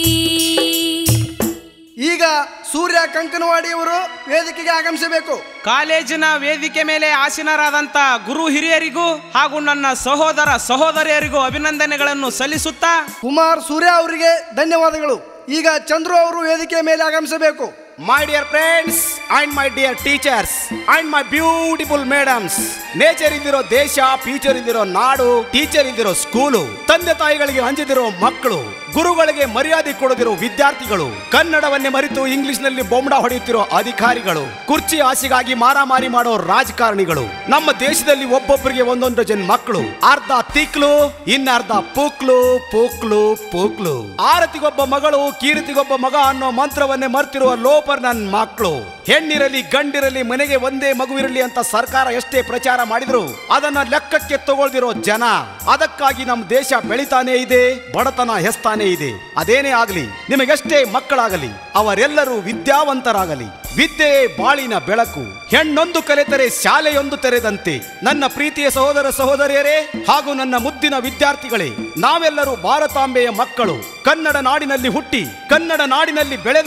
ಈಗ ಸೂರ್ಯ ಕಂಕನವಾಡಿಯವರು ವೇದಿಕೆಗೆ ಆಗಮಿಸಬೇಕು ಕಾಲೇಜಿನ ವೇದಿಕೆ ಮೇಲೆ ಆಸೀನರಾದಂತ ಗುರು ಹಿರಿಯರಿಗೂ ಹಾಗೂ ನನ್ನ ಸಹೋದರ ಸಹೋದರಿಯರಿಗೂ ಅಭಿನಂದನೆಗಳನ್ನು ಸಲ್ಲಿಸುತ್ತಾ ಕುಮಾರ್ ಸೂರ್ಯ ಅವರಿಗೆ ಧನ್ಯವಾದಗಳು ಈಗ ಚಂದ್ರು ಅವರು ವೇದಿಕೆಯ ಮೇಲೆ ಆಗಮಿಸಬೇಕು my dear friends and my dear teachers and my beautiful madams nature ಇಲ್ದಿರೋ ದೇಶ ಫ್ಯೂಚರ್ ಇಲ್ದಿರೋ ನಾಡು ಟೀಚರ್ ಇಲ್ದಿರೋ ಸ್ಕೂಲು ತಂದೆ ತಾಯಿಗಳಿಗೆ ಹಂಚದಿರೋ ಮಕ್ಕಳು ಗುರುಗಳಿಗೆ ಮರ್ಯಾದೆ ಕೊಡದಿರೋ ವಿದ್ಯಾರ್ಥಿಗಳು ಕನ್ನಡವನ್ನೇ ಮರೆತು ಇಂಗ್ಲಿಷ್ ನಲ್ಲಿ ಬೊಂಬಡ ಹೊಡೆಯುತ್ತಿರೋ ಅಧಿಕಾರಿಗಳು ಕುರ್ಚಿ ಆಸೆಗಾಗಿ ಮಾರಾಮಾರಿ ಮಾಡೋ ರಾಜಕಾರಣಿಗಳು ನಮ್ಮ ದೇಶದಲ್ಲಿ ಒಬ್ಬೊಬ್ಬರಿಗೆ ಒಂದೊಂದು ಡಜನ್ ಮಕ್ಕಳು ಅರ್ಧ ತಿಕ್ಲು ಇನ್ನರ್ಧ ಪೂಕ್ಲು ಪೂಕ್ಲು ಪೂಕ್ಲು ಆರತಿಗೊಬ್ಬ ಮಗಳು ಕೀರ್ತಿಗೊಬ್ಬ ಮಗ ಅನ್ನೋ ಮಂತ್ರವನ್ನೇ ಮರ್ತಿರುವ ಲೋಪರ್ ನನ್ ಮಕ್ಕಳು ಹೆಣ್ಣಿರಲಿ ಗಂಡಿರಲಿ ಮನೆಗೆ ಒಂದೇ ಮಗುವಿರಲಿ ಅಂತ ಸರ್ಕಾರ ಎಷ್ಟೇ ಪ್ರಚಾರ ಮಾಡಿದ್ರು ಅದನ್ನ ಲೆಕ್ಕಕ್ಕೆ ತಗೊಳ್ದಿರೋ ಜನ ಅದಕ್ಕಾಗಿ ನಮ್ಮ ದೇಶ ಬೆಳಿತಾನೇ ಇದೆ ಬಡತನ ಹೆಸ್ತಾನೇ ಇದೆ ಅದೇನೇ ಆಗಲಿ ನಿಮಗೆಷ್ಟೇ ಮಕ್ಕಳಾಗಲಿ ಅವರೆಲ್ಲರೂ ವಿದ್ಯಾವಂತರಾಗಲಿ ವಿದ್ಯೆ ಬಾಳಿನ ಬೆಳಕು ಹೆಣ್ಣೊಂದು ಕಲಿತರೆ ಶಾಲೆಯೊಂದು ತೆರೆದಂತೆ ನನ್ನ ಪ್ರೀತಿಯ ಸಹೋದರ ಸಹೋದರಿಯರೇ ಹಾಗೂ ನನ್ನ ಮುದ್ದಿನ ವಿದ್ಯಾರ್ಥಿಗಳೇ ನಾವೆಲ್ಲರೂ ಭಾರತಾಂಬೆಯ ಮಕ್ಕಳು ಕನ್ನಡ ನಾಡಿನಲ್ಲಿ ಹುಟ್ಟಿ ಕನ್ನಡ ನಾಡಿನಲ್ಲಿ ಬೆಳೆದು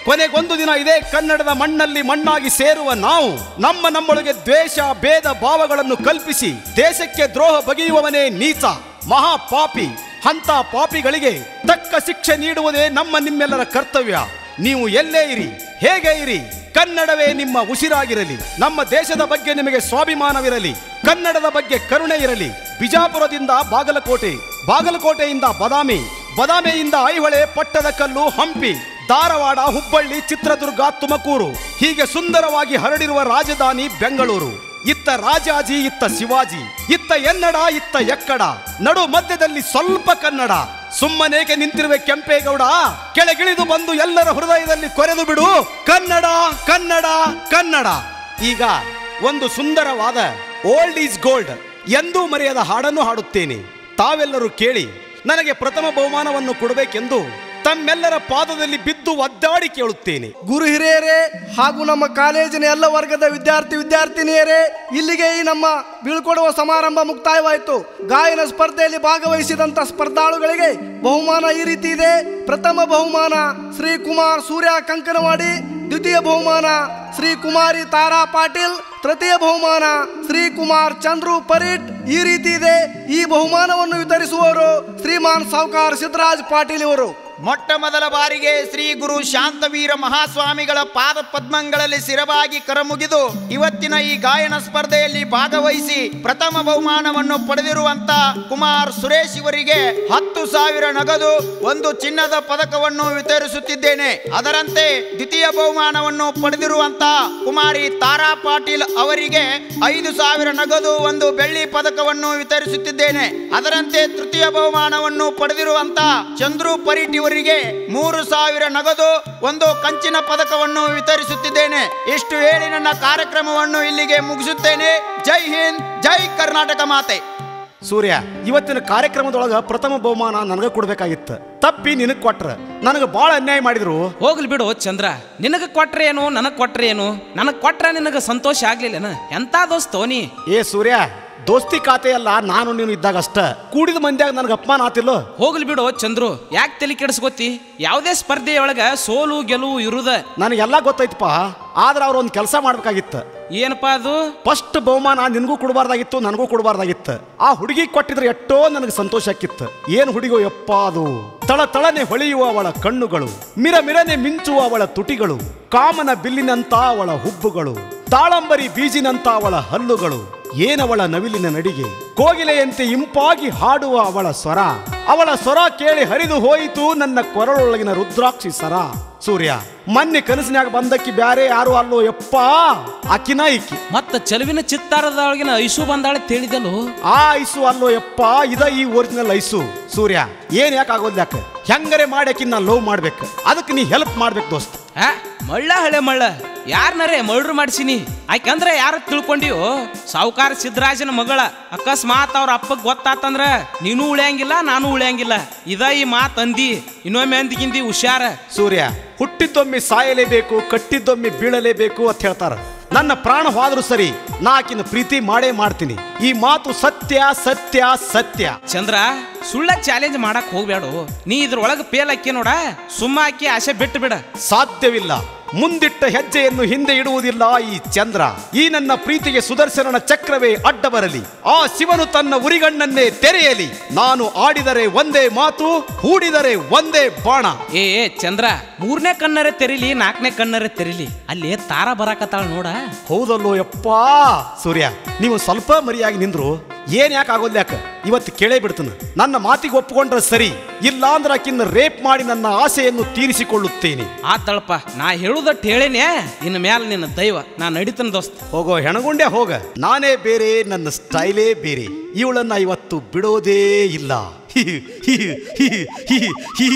ಕೊನೆಗೊಂದು ದಿನ ಇದೇ ಕನ್ನಡದ ಮಣ್ಣಲ್ಲಿ ಮಣ್ಣಾಗಿ ಸೇರುವ ನಾವು ನಮ್ಮ ನಮ್ಮೊಳಗೆ ದ್ವೇಷ ಭೇದ ಭಾವಗಳನ್ನು ಕಲ್ಪಿಸಿ ದೇಶಕ್ಕೆ ದ್ರೋಹ ಬಗೆಯುವವನೇ ನೀಚ ಮಹಾ ಪಾಪಿ ಅಂತ ಪಾಪಿಗಳಿಗೆ ತಕ್ಕ ಶಿಕ್ಷೆ ನೀಡುವುದೇ ನಮ್ಮ ನಿಮ್ಮೆಲ್ಲರ ಕರ್ತವ್ಯ ನೀವು ಎಲ್ಲೇ ಇರಿ ಹೇಗೆ ಇರಿ ಕನ್ನಡವೇ ನಿಮ್ಮ ಉಸಿರಾಗಿರಲಿ ನಮ್ಮ ದೇಶದ ಬಗ್ಗೆ ನಿಮಗೆ ಸ್ವಾಭಿಮಾನವಿರಲಿ ಕನ್ನಡದ ಬಗ್ಗೆ ಕರುಣೆ ಇರಲಿ ಬಿಜಾಪುರದಿಂದ ಬಾಗಲಕೋಟೆ ಬಾಗಲಕೋಟೆಯಿಂದ ಬದಾಮಿ ಬದಾಮಿಯಿಂದ ಐಹೊಳೆ ಪಟ್ಟದಕಲ್ಲು ಹಂಪಿ ಧಾರವಾಡ ಹುಬ್ಬಳ್ಳಿ ಚಿತ್ರದುರ್ಗ ತುಮಕೂರು ಹೀಗೆ ಸುಂದರವಾಗಿ ಹರಡಿರುವ ರಾಜಧಾನಿ ಬೆಂಗಳೂರು ಇತ್ತ ರಾಜಾಜಿ ಇತ್ತ ಶಿವಾಜಿ ಇತ್ತ ಎನ್ನಡ ಇತ್ತ ಎಕ್ಕಡ ನಡು ಮಧ್ಯದಲ್ಲಿ ಸ್ವಲ್ಪ ಕನ್ನಡ ಸುಮ್ಮನೇಕೆ ನಿಂತಿರುವೆ ಕೆಂಪೇಗೌಡ ಕೆಳಗಿಳಿದು ಬಂದು ಎಲ್ಲರ ಹೃದಯದಲ್ಲಿ ಕೊರೆದು ಬಿಡು ಕನ್ನಡ ಕನ್ನಡ ಕನ್ನಡ ಈಗ ಒಂದು ಸುಂದರವಾದ ಓಲ್ಡ್ ಈಸ್ ಗೋಲ್ಡ್ ಎಂದೂ ಮರೆಯದ ಹಾಡನ್ನು ಹಾಡುತ್ತೇನೆ ತಾವೆಲ್ಲರೂ ಕೇಳಿ ನನಗೆ ಪ್ರಥಮ ಬಹುಮಾನವನ್ನು ಕೊಡಬೇಕೆಂದು ತಮ್ಮೆಲ್ಲರ ಪಾದದಲ್ಲಿ ಬಿದ್ದು ಒದ್ದಾಡಿ ಕೇಳುತ್ತೇನೆ ಗುರು ಹಿರಿಯರೇ ಹಾಗೂ ನಮ್ಮ ಕಾಲೇಜಿನ ಎಲ್ಲ ವರ್ಗದ ವಿದ್ಯಾರ್ಥಿ ವಿದ್ಯಾರ್ಥಿನಿಯರೇ ಇಲ್ಲಿಗೆ ಈ ನಮ್ಮ ಬೀಳ್ಕೊಡುವ ಸಮಾರಂಭ ಮುಕ್ತಾಯವಾಯಿತು ಗಾಯನ ಸ್ಪರ್ಧೆಯಲ್ಲಿ ಭಾಗವಹಿಸಿದಂತ ಸ್ಪರ್ಧಾಳುಗಳಿಗೆ ಬಹುಮಾನ ಈ ರೀತಿ ಇದೆ ಪ್ರಥಮ ಬಹುಮಾನ ಶ್ರೀ ಕುಮಾರ್ ಸೂರ್ಯ ಕಂಕನವಾಡಿ ದ್ವಿತೀಯ ಬಹುಮಾನ ಶ್ರೀ ಕುಮಾರಿ ತಾರಾ ಪಾಟೀಲ್ ತೃತೀಯ ಬಹುಮಾನ ಶ್ರೀ ಕುಮಾರ್ ಚಂದ್ರು ಪರೀಟ್ ಈ ರೀತಿ ಇದೆ ಈ ಬಹುಮಾನವನ್ನು ವಿತರಿಸುವವರು ಶ್ರೀಮಾನ್ ಸಾವ್ಕಾರ್ ಸಿದ್ದರಾಜ್ ಪಾಟೀಲ್ ಇವರು ಮೊಟ್ಟ ಮೊದಲ ಬಾರಿಗೆ ಶ್ರೀ ಗುರು ಶಾಂತವೀರ ಮಹಾಸ್ವಾಮಿಗಳ ಪಾದ ಪದ್ಮಗಳಲ್ಲಿ ಸಿರವಾಗಿ ಕರಮುಗಿದು ಇವತ್ತಿನ ಈ ಗಾಯನ ಸ್ಪರ್ಧೆಯಲ್ಲಿ ಭಾಗವಹಿಸಿ ಪ್ರಥಮ ಬಹುಮಾನವನ್ನು ಪಡೆದಿರುವಂತ ಕುಮಾರ್ ಸುರೇಶ್ ಇವರಿಗೆ ಹತ್ತು ಸಾವಿರ ನಗದು ಒಂದು ಚಿನ್ನದ ಪದಕವನ್ನು ವಿತರಿಸುತ್ತಿದ್ದೇನೆ ಅದರಂತೆ ದ್ವಿತೀಯ ಬಹುಮಾನವನ್ನು ಪಡೆದಿರುವಂತ ಕುಮಾರಿ ತಾರಾ ಪಾಟೀಲ್ ಅವರಿಗೆ ಐದು ಸಾವಿರ ನಗದು ಒಂದು ಬೆಳ್ಳಿ ಪದಕವನ್ನು ವಿತರಿಸುತ್ತಿದ್ದೇನೆ ಅದರಂತೆ ತೃತೀಯ ಬಹುಮಾನವನ್ನು ಪಡೆದಿರುವಂತ ಚಂದ್ರು ಪರೀಟ್ ಇವರಿಗೆ ಮೂರು ಸಾವಿರ ನಗದು ಒಂದು ಕಂಚಿನ ಪದಕವನ್ನು ವಿತರಿಸುತ್ತಿದ್ದೇನೆ ಇಷ್ಟು ಹೇಳಿ ನನ್ನ ಕಾರ್ಯಕ್ರಮವನ್ನು ಇಲ್ಲಿಗೆ ಮುಗಿಸುತ್ತೇನೆ ಜೈ ಹಿಂದ್ ಜೈ ಕರ್ನಾಟಕ ಮಾತೆ ಸೂರ್ಯ ಇವತ್ತಿನ ಕಾರ್ಯಕ್ರಮದೊಳಗ ಪ್ರಥಮ ಬಹುಮಾನ ನನಗೆ ಕೊಡ್ಬೇಕಾಗಿತ್ತು ತಪ್ಪಿ ನಿನಗೆ ಕೊಟ್ರ ನನಗೆ ಭಾಳ ಅನ್ಯಾಯ ಮಾಡಿದ್ರು ಹೋಗ್ಲಿ ಬಿಡು ಚಂದ್ರ ನಿನಗೆ ಕೊಟ್ರೆ ಏನು ನನಗೆ ಕೊಟ್ರೆ ಏನು ನನಗೆ ಕೊಟ್ರೆ ನಿನಗೆ ಸಂತೋಷ ಆಗ್ಲಿಲ್ಲನ ಎಂತ ದೋಸ್ತೋ ನೀ ಏ ಸೂರ್ಯ ದೋಸ್ತಿ ಖಾತೆ ಅಲ್ಲ ನಾನು ನೀನು ಇದ್ದಾಗ ಅಷ್ಟ ಕೂಡಿದ ಮಂದ್ಯಾಗ ನನಗೆ ಅಪಮಾನ ಆತಿಲ್ಲೋ ಹೋಗ್ಲಿ ಬಿಡು ಚಂದ್ರು ಯಾಕೆ ತಲೆ ಕೆಡಿಸ್ಕೋತಿ ಯಾವುದೇ ಸ್ಪರ್ಧೆಯೊಳಗ ಸೋಲು ಗೆಲುವು ಇರುದ ನನಗೆಲ್ಲ ಗೊತ್ತೈತಪ್ಪ ಆದ್ರೆ ಅವ್ರು ಒಂದು ಕೆಲಸ ಮಾಡ್ಬೇಕಾಗಿತ್ತು ಏನಪ್ಪಾ ಅದು ಫಸ್ಟ್ ಬಹುಮಾನ ನಿನಗೂ ಕೊಡಬಾರ್ದಾಗಿತ್ತು ನನಗೂ ಕೊಡಬಾರ್ದಾಗಿತ್ತು ಆ ಹುಡುಗಿ ಕೊಟ್ಟಿದ್ರೆ ಎಷ್ಟೋ ನನಗೆ ಸಂತೋಷ ಆಕಿತ್ತು ಏನು ಹುಡುಗೋ ಯಪ್ಪ ಅದು ತಳ ತಳನೆ ಹೊಳೆಯುವ ಅವಳ ಕಣ್ಣುಗಳು ಮಿರ ಮಿರನೆ ಮಿಂಚುವ ಅವಳ ತುಟಿಗಳು ಕಾಮನ ಬಿಲ್ಲಿನಂತ ಅವಳ ಹುಬ್ಬುಗಳು ತಾಳಂಬರಿ ಬೀಜಿನಂತ ಅವಳ ಹಲ್ಲುಗಳು ಏನವಳ ನವಿಲಿನ ನಡಿಗೆ ಕೋಗಿಲೆಯಂತೆ ಇಂಪಾಗಿ ಹಾಡುವ ಅವಳ ಸ್ವರ ಅವಳ ಸ್ವರ ಕೇಳಿ ಹರಿದು ಹೋಯಿತು ನನ್ನ ಕೊರಳೊಳಗಿನ ರುದ್ರಾಕ್ಷಿ ಸರ ಸೂರ್ಯ ಮೊನ್ನೆ ಕನಸಿನ್ಯಾಗ ಬಂದಕ್ಕಿ ಬ್ಯಾರೆ ಯಾರು ಅಲ್ಲೋ ಯಪ್ಪ ಆಕಿನ ಈಕಿ ಮತ್ತ ಚೆಲುವಿನ ಚಿತ್ತಾರದೊಳಗಿನ ಐಸು ಬಂದಾಳೆ ತಿಳಿದಲು ಆ ಐಸು ಅಲ್ಲೋ ಯಪ್ಪ ಇದ ಈ ಒರಿಜಿನಲ್ ಐಸು ಸೂರ್ಯ ಏನ್ ಯಾಕೆ ಆಗೋದ್ ಯಾಕೆ ಹೆಂಗರೆ ಮಾಡಿ ಆಕಿನ ನಾ ಲವ್ ಮಾಡ್ಬೇಕು ಅದಕ್ಕೆ ನೀ ಹೆಲ್ಪ್ ಮಾಡ್ಬೇಕು ದೋಸ್ತ್ ಆ ಮಳ್ಳ ಹಳೆ ಮಳ್ಳ ಯಾರನರೇ ಮರ್ಡ್ರ್ ಮಾಡ್ಸಿನಿ ಯಾಕಂದ್ರೆ ಯಾರ ತಿಳ್ಕೊಂಡಿಯೋ ಸಾವುಕಾರ ಸಿದ್ದರಾಜನ ಮಗಳ ಅಕಸ್ಮಾತ್ ಅವ್ರ ಅಪ್ಪಗ್ ಗೊತ್ತಾತಂದ್ರ ನೀನು ಉಳಿಯಂಗಿಲ್ಲ ನಾನು ಉಳಿಯಂಗಿಲ್ಲ ಇದ ಈ ಮಾತ್ ಅಂದಿ ಇನ್ನೊಮ್ಮೆ ಅಂದಿಗಿಂದಿ ಹುಷಾರ ಸೂರ್ಯ ಹುಟ್ಟಿದ್ದೊಮ್ಮೆ ಸಾಯಲೇಬೇಕು ಕಟ್ಟಿದ್ದೊಮ್ಮೆ ಬೀಳಲೇಬೇಕು ಅಂತ ಹೇಳ್ತಾರ ನನ್ನ ಪ್ರಾಣ ಹೋದ್ರೂ ಸರಿ ನಾ ಆಕಿನ ಪ್ರೀತಿ ಮಾಡೇ ಮಾಡ್ತೀನಿ ಈ ಮಾತು ಸತ್ಯ ಸತ್ಯ ಸತ್ಯ ಚಂದ್ರ ಸುಳ್ಳ ಚಾಲೆಂಜ್ ಮಾಡಕ್ ಹೋಗ್ಬೇಡು ನೀ ಇದ್ರೊಳಗೆ ಪೇಲ್ ಹಾಕಿ ನೋಡ ಸುಮ್ಮ ಹಾಕಿ ಆಸೆ ಬಿಟ್ಟು ಬಿಡ ಸಾಧ್ಯವಿಲ್ಲ ಮುಂದಿಟ್ಟ ಹೆಜ್ಜೆಯನ್ನು ಹಿಂದೆ ಇಡುವುದಿಲ್ಲ ಈ ಚಂದ್ರ ಈ ನನ್ನ ಪ್ರೀತಿಗೆ ಸುದರ್ಶನನ ಚಕ್ರವೇ ಅಡ್ಡ ಬರಲಿ ಆ ಶಿವನು ತನ್ನ ಉರಿಗಣ್ಣನ್ನೇ ತೆರೆಯಲಿ ನಾನು ಆಡಿದರೆ ಒಂದೇ ಮಾತು ಹೂಡಿದರೆ ಒಂದೇ ಬಾಣ ಏ ಏ ಚಂದ್ರ ಮೂರನೇ ಕಣ್ಣರೆ ತೆರಿಲಿ ನಾಲ್ಕನೇ ಕಣ್ಣರೆ ತೆರಿಲಿ ಅಲ್ಲಿ ತಾರ ಬರಾಕತ್ತಾಳ ನೋಡ ಹೌದಲ್ಲೋ ಯಪ್ಪಾ ಸೂರ್ಯ ನೀವು ಸ್ವಲ್ಪ ಮರಿಯಾಗಿ ನಿಂದ್ರು ಏನ್ ಯಾಕೆ ಆಗೋದ್ ಯಾಕ ಇವತ್ತು ಕೇಳೇ ಬಿಡ್ತಾನ ನನ್ನ ಮಾತಿಗೆ ಒಪ್ಪಿಕೊಂಡ್ರೆ ಸರಿ ಇಲ್ಲ ಅಂದ್ರೆ ಆಕಿನ್ನ ರೇಪ್ ಮಾಡಿ ನನ್ನ ಆಸೆಯನ್ನು ತೀರಿಸಿಕೊಳ್ಳುತ್ತೇನೆ ಆತಳಪ್ಪ ನಾ ಹೇಳುದಟ್ಟು ಹೇಳೇನೆ ಇನ್ನು ಮ್ಯಾಲ ನಿನ್ನ ದೈವ ನಾ ನಡಿತನ ದೋಸ್ತ ಹೋಗೋ ಹೆಣಗುಂಡೆ ಹೋಗ ನಾನೇ ಬೇರೆ ನನ್ನ ಸ್ಟೈಲೇ ಬೇರೆ ಇವಳನ್ನ ಇವತ್ತು ಬಿಡೋದೇ ಇಲ್ಲ ಹಿ, ಹಿ, ಹಿ, ಹಿ, ಹಿ.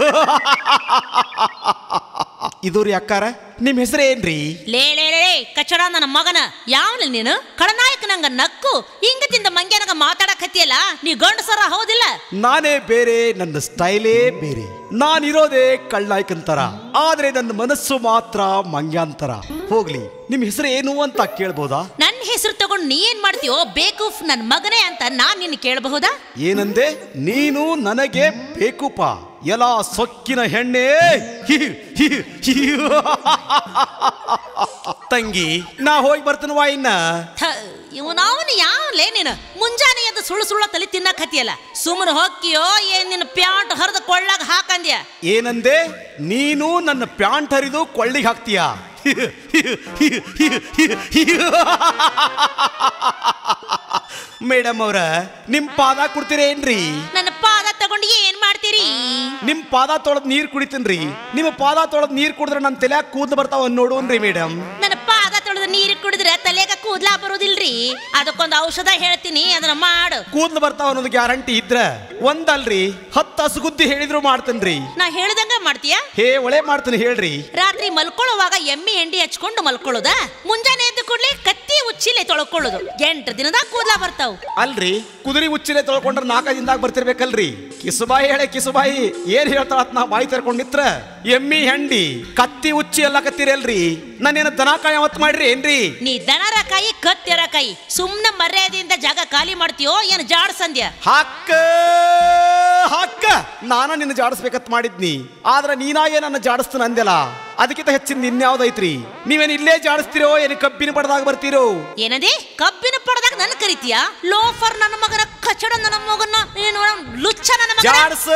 ಇದು ರೀ ಅಕ್ಕಾರ ನಿಮ್ ಹೆಸರು ಏನ್ರಿ ಲೇ ಲೇ ಲೇ ಕಚಡ ನನ್ನ ಮಗನ ಯಾವನ ನೀನು ಖಳನಾಯಕ ನಂಗ ನಕ್ಕು ಹಿಂಗದಿಂದ ಮಂಗ್ಯಾನಗ ಮಾತಾಡಕತ್ತಿಯಲ್ಲ ನೀ ಗಂಡಸರ ಹೌದಿಲ್ಲ ನಾನೇ ಬೇರೆ ನನ್ನ ಸ್ಟೈಲೇ ಬೇರೆ ನಾನಿರೋದೇ ಕಳ್ಳಾಯ್ಕಂತರ ಆದ್ರೆ ನನ್ನ ಮನಸ್ಸು ಮಾತ್ರ ಮಂಗ್ಯಾಂತರ ಹೋಗ್ಲಿ ನಿಮ್ ಹೆಸರು ಏನು ಅಂತ ಕೇಳ್ಬೋದಾ ನನ್ನ ಹೆಸರು ತಗೊಂಡು ನೀ ಏನ್ ಮಾಡ್ತೀಯೋ ಬೇಕೂಫ್ ನನ್ ಮಗನೇ ಅಂತ ನಾನ್ ನಿನ್ನ ಕೇಳಬಹುದಾ ಏನಂದೆ ನೀನು ನನಗೆ ಬೇಕುಪ ಎಲ ಸೊಕ್ಕಿನ ಹೆಣ್ಣೆ ಹಿ, ಹಿ, ಹಿ. ತಂಗಿ ನಾ ಹೋಗಿ ಬರ್ತೇನವಾ ಇನ್ನ ಇವನವನು ಯಾವಲೇ ನೀನು ಮುಂಜಾನೆ ಎದ್ದು ಸುಳ್ಳು ಸುಳ್ಳ ತಲೆ ತಿನ್ನಕತ್ತಿಯಲ್ಲ ಸುಮ್ಮನೆ ಹೊಕ್ಕಿಯೋ ಏನ್ ನಿನ್ನ ಪ್ಯಾಂಟ್ ಹರಿದು ಕೊಳ್ಳಾಗ ಹಾಕಂದ್ಯ ಏನಂದೆ ನೀನು ನನ್ನ ಪ್ಯಾಂಟ್ ಹರಿದು ಕೊಳ್ಳಿಗೆ ಹಾಕ್ತೀಯ ಮೇಡಮ್ ಅವ್ರ ನಿಮ್ ಪಾದ ಕೊಡ್ತೀರೇನ್ರಿ ನನ್ನ ಪಾದ ತಗೊಂಡು ಏನ್ ಮಾಡ್ತೀರಿ ನಿಮ್ ಪಾದ ತೊಳೆದ್ ನೀರ್ ಕುಡಿತೀನ್ರಿ ನಿಮ್ಮ ಪಾದ ತೊಳೆದ್ ನೀರ್ ಕುಡಿದ್ರೆ ನನ್ನ ತಲೆಯಾಗ ಕೂದಲು ಬರ್ತಾವ ನೋಡೋನ್ರಿ ಮೇಡಮ್ ನನ್ನ ಪಾದ ತೊಳೆದು ನೀರು ಕುಡಿದ್ರೆ ತಲೆಗ ಕೂದ್ಲಾ ಬರೋದಿಲ್ರಿ ಅದಕ್ಕೊಂದು ಔಷಧ ಹೇಳ್ತೀನಿ ಅದನ್ನ ಮಾಡು ಕೂದಲು ಬರ್ತಾವ ಅನ್ನೋದು ಗ್ಯಾರಂಟಿ ಇದ್ರ ಒಂದಲ್ರಿ ಹತ್ತು ಹಸುಗುದ್ದಿ ಹೇಳಿದ್ರು ಮಾಡ್ತೇನ್ರಿ ನಾ ಹೇಳ್ದಂಗ ಮಾಡ್ತೀಯಾ ಹೇ ಒಳ್ಳೆ ಮಾಡ್ತೀನಿ ಹೇಳ್ರಿ ರಾತ್ರಿ ಮಲ್ಕೊಳ್ಳುವಾಗ ಎಮ್ಮಿ ಎಂಡಿ ಹಚ್ಕೊಂಡು ಮಲ್ಕೊಳ್ಳೋದ ಮುಂಜಾನೆ ಎದ್ದು ಕೂಡ್ಲೆ ಕತ್ತಿ ಉಚ್ಚಿಲೆ ತೊಳ್ಕೊಳ್ಳೋದು ಎಂಟು ದಿನದಾಗ ಕೂದ್ಲಾ ಬರ್ತಾವ್ ಅಲ್ರಿ ಕುದುರೆ ಉಚ್ಚಿಲೆ ತೊಳ್ಕೊಂಡ್ರೆ ನಾಲ್ಕು ದಿನದಾಗ ಬರ್ತಿರ್ಬೇಕಲ್ರಿ ಕಿಸುಬಾಯಿ ಹೇಳೆ ಕಿಸುಬಾಯಿ ಏನ್ ಹೇಳ್ತಾಳತ್ ನಾ ಬಾಯಿ ತೆರ್ಕೊಂಡ್ ನಿತ್ರ ಎಮ್ಮಿ ಹೆಂಡಿ ಕತ್ತಿ ಉಚ್ಚಿ ಎಲ್ಲ ಕತ್ತೀರಲ್ರಿ ನಾನೇನು ದನ ಕಾಯವತ್ ಮಾಡ್ರಿ ಏನ್ರಿ ನೀ ದನರ ಕಾಯಿ ಕತ್ತಿರ ಕಾಯಿ ಸುಮ್ನೆ ಮರ್ಯಾದೆಯಿಂದ ಜಾಗ ಖಾಲಿ ಮಾಡ್ತೀಯೋ ಏನ್ ಜಾಡ್ ಸಂಧ್ಯ ಹಾಕ ಹಾಕ ನಾನ ನಿನ್ನ ಜಾಡಿಸ್ಬೇಕತ್ ಮಾಡಿದ್ನಿ ಆದ್ರ ನೀನಾಗೆ ನನ್ನ ಜಾಡಿಸ್ತಾನ ಅಂದೆಲ್ಲ ಅದಕ್ಕಿಂತ ಹೆಚ್ಚಿನ ಇನ್ಯಾವ್ದೈತ್ರಿ ನೀವೇನ್ ಇಲ್ಲೇ ಜಾಡಿಸ್ತಿರೋ ಏನು ಕಬ್ಬಿನ ಪಡೆದಾಗ ಬರ್ತೀರೋ ಏನದೇ ಕಬ್ಬಿನ ಪಡದಾಗ ನನ್ ಕರಿತೀಯಾ ಲೋಫರ್ ನನ್ನ ಮಗನ ಕಚಡ ನನ್ನ ಮಗನ ನೀನು ಲುಚ್ಚ ನನ್ನ ಮಗನ ಜಾಡ್ಸ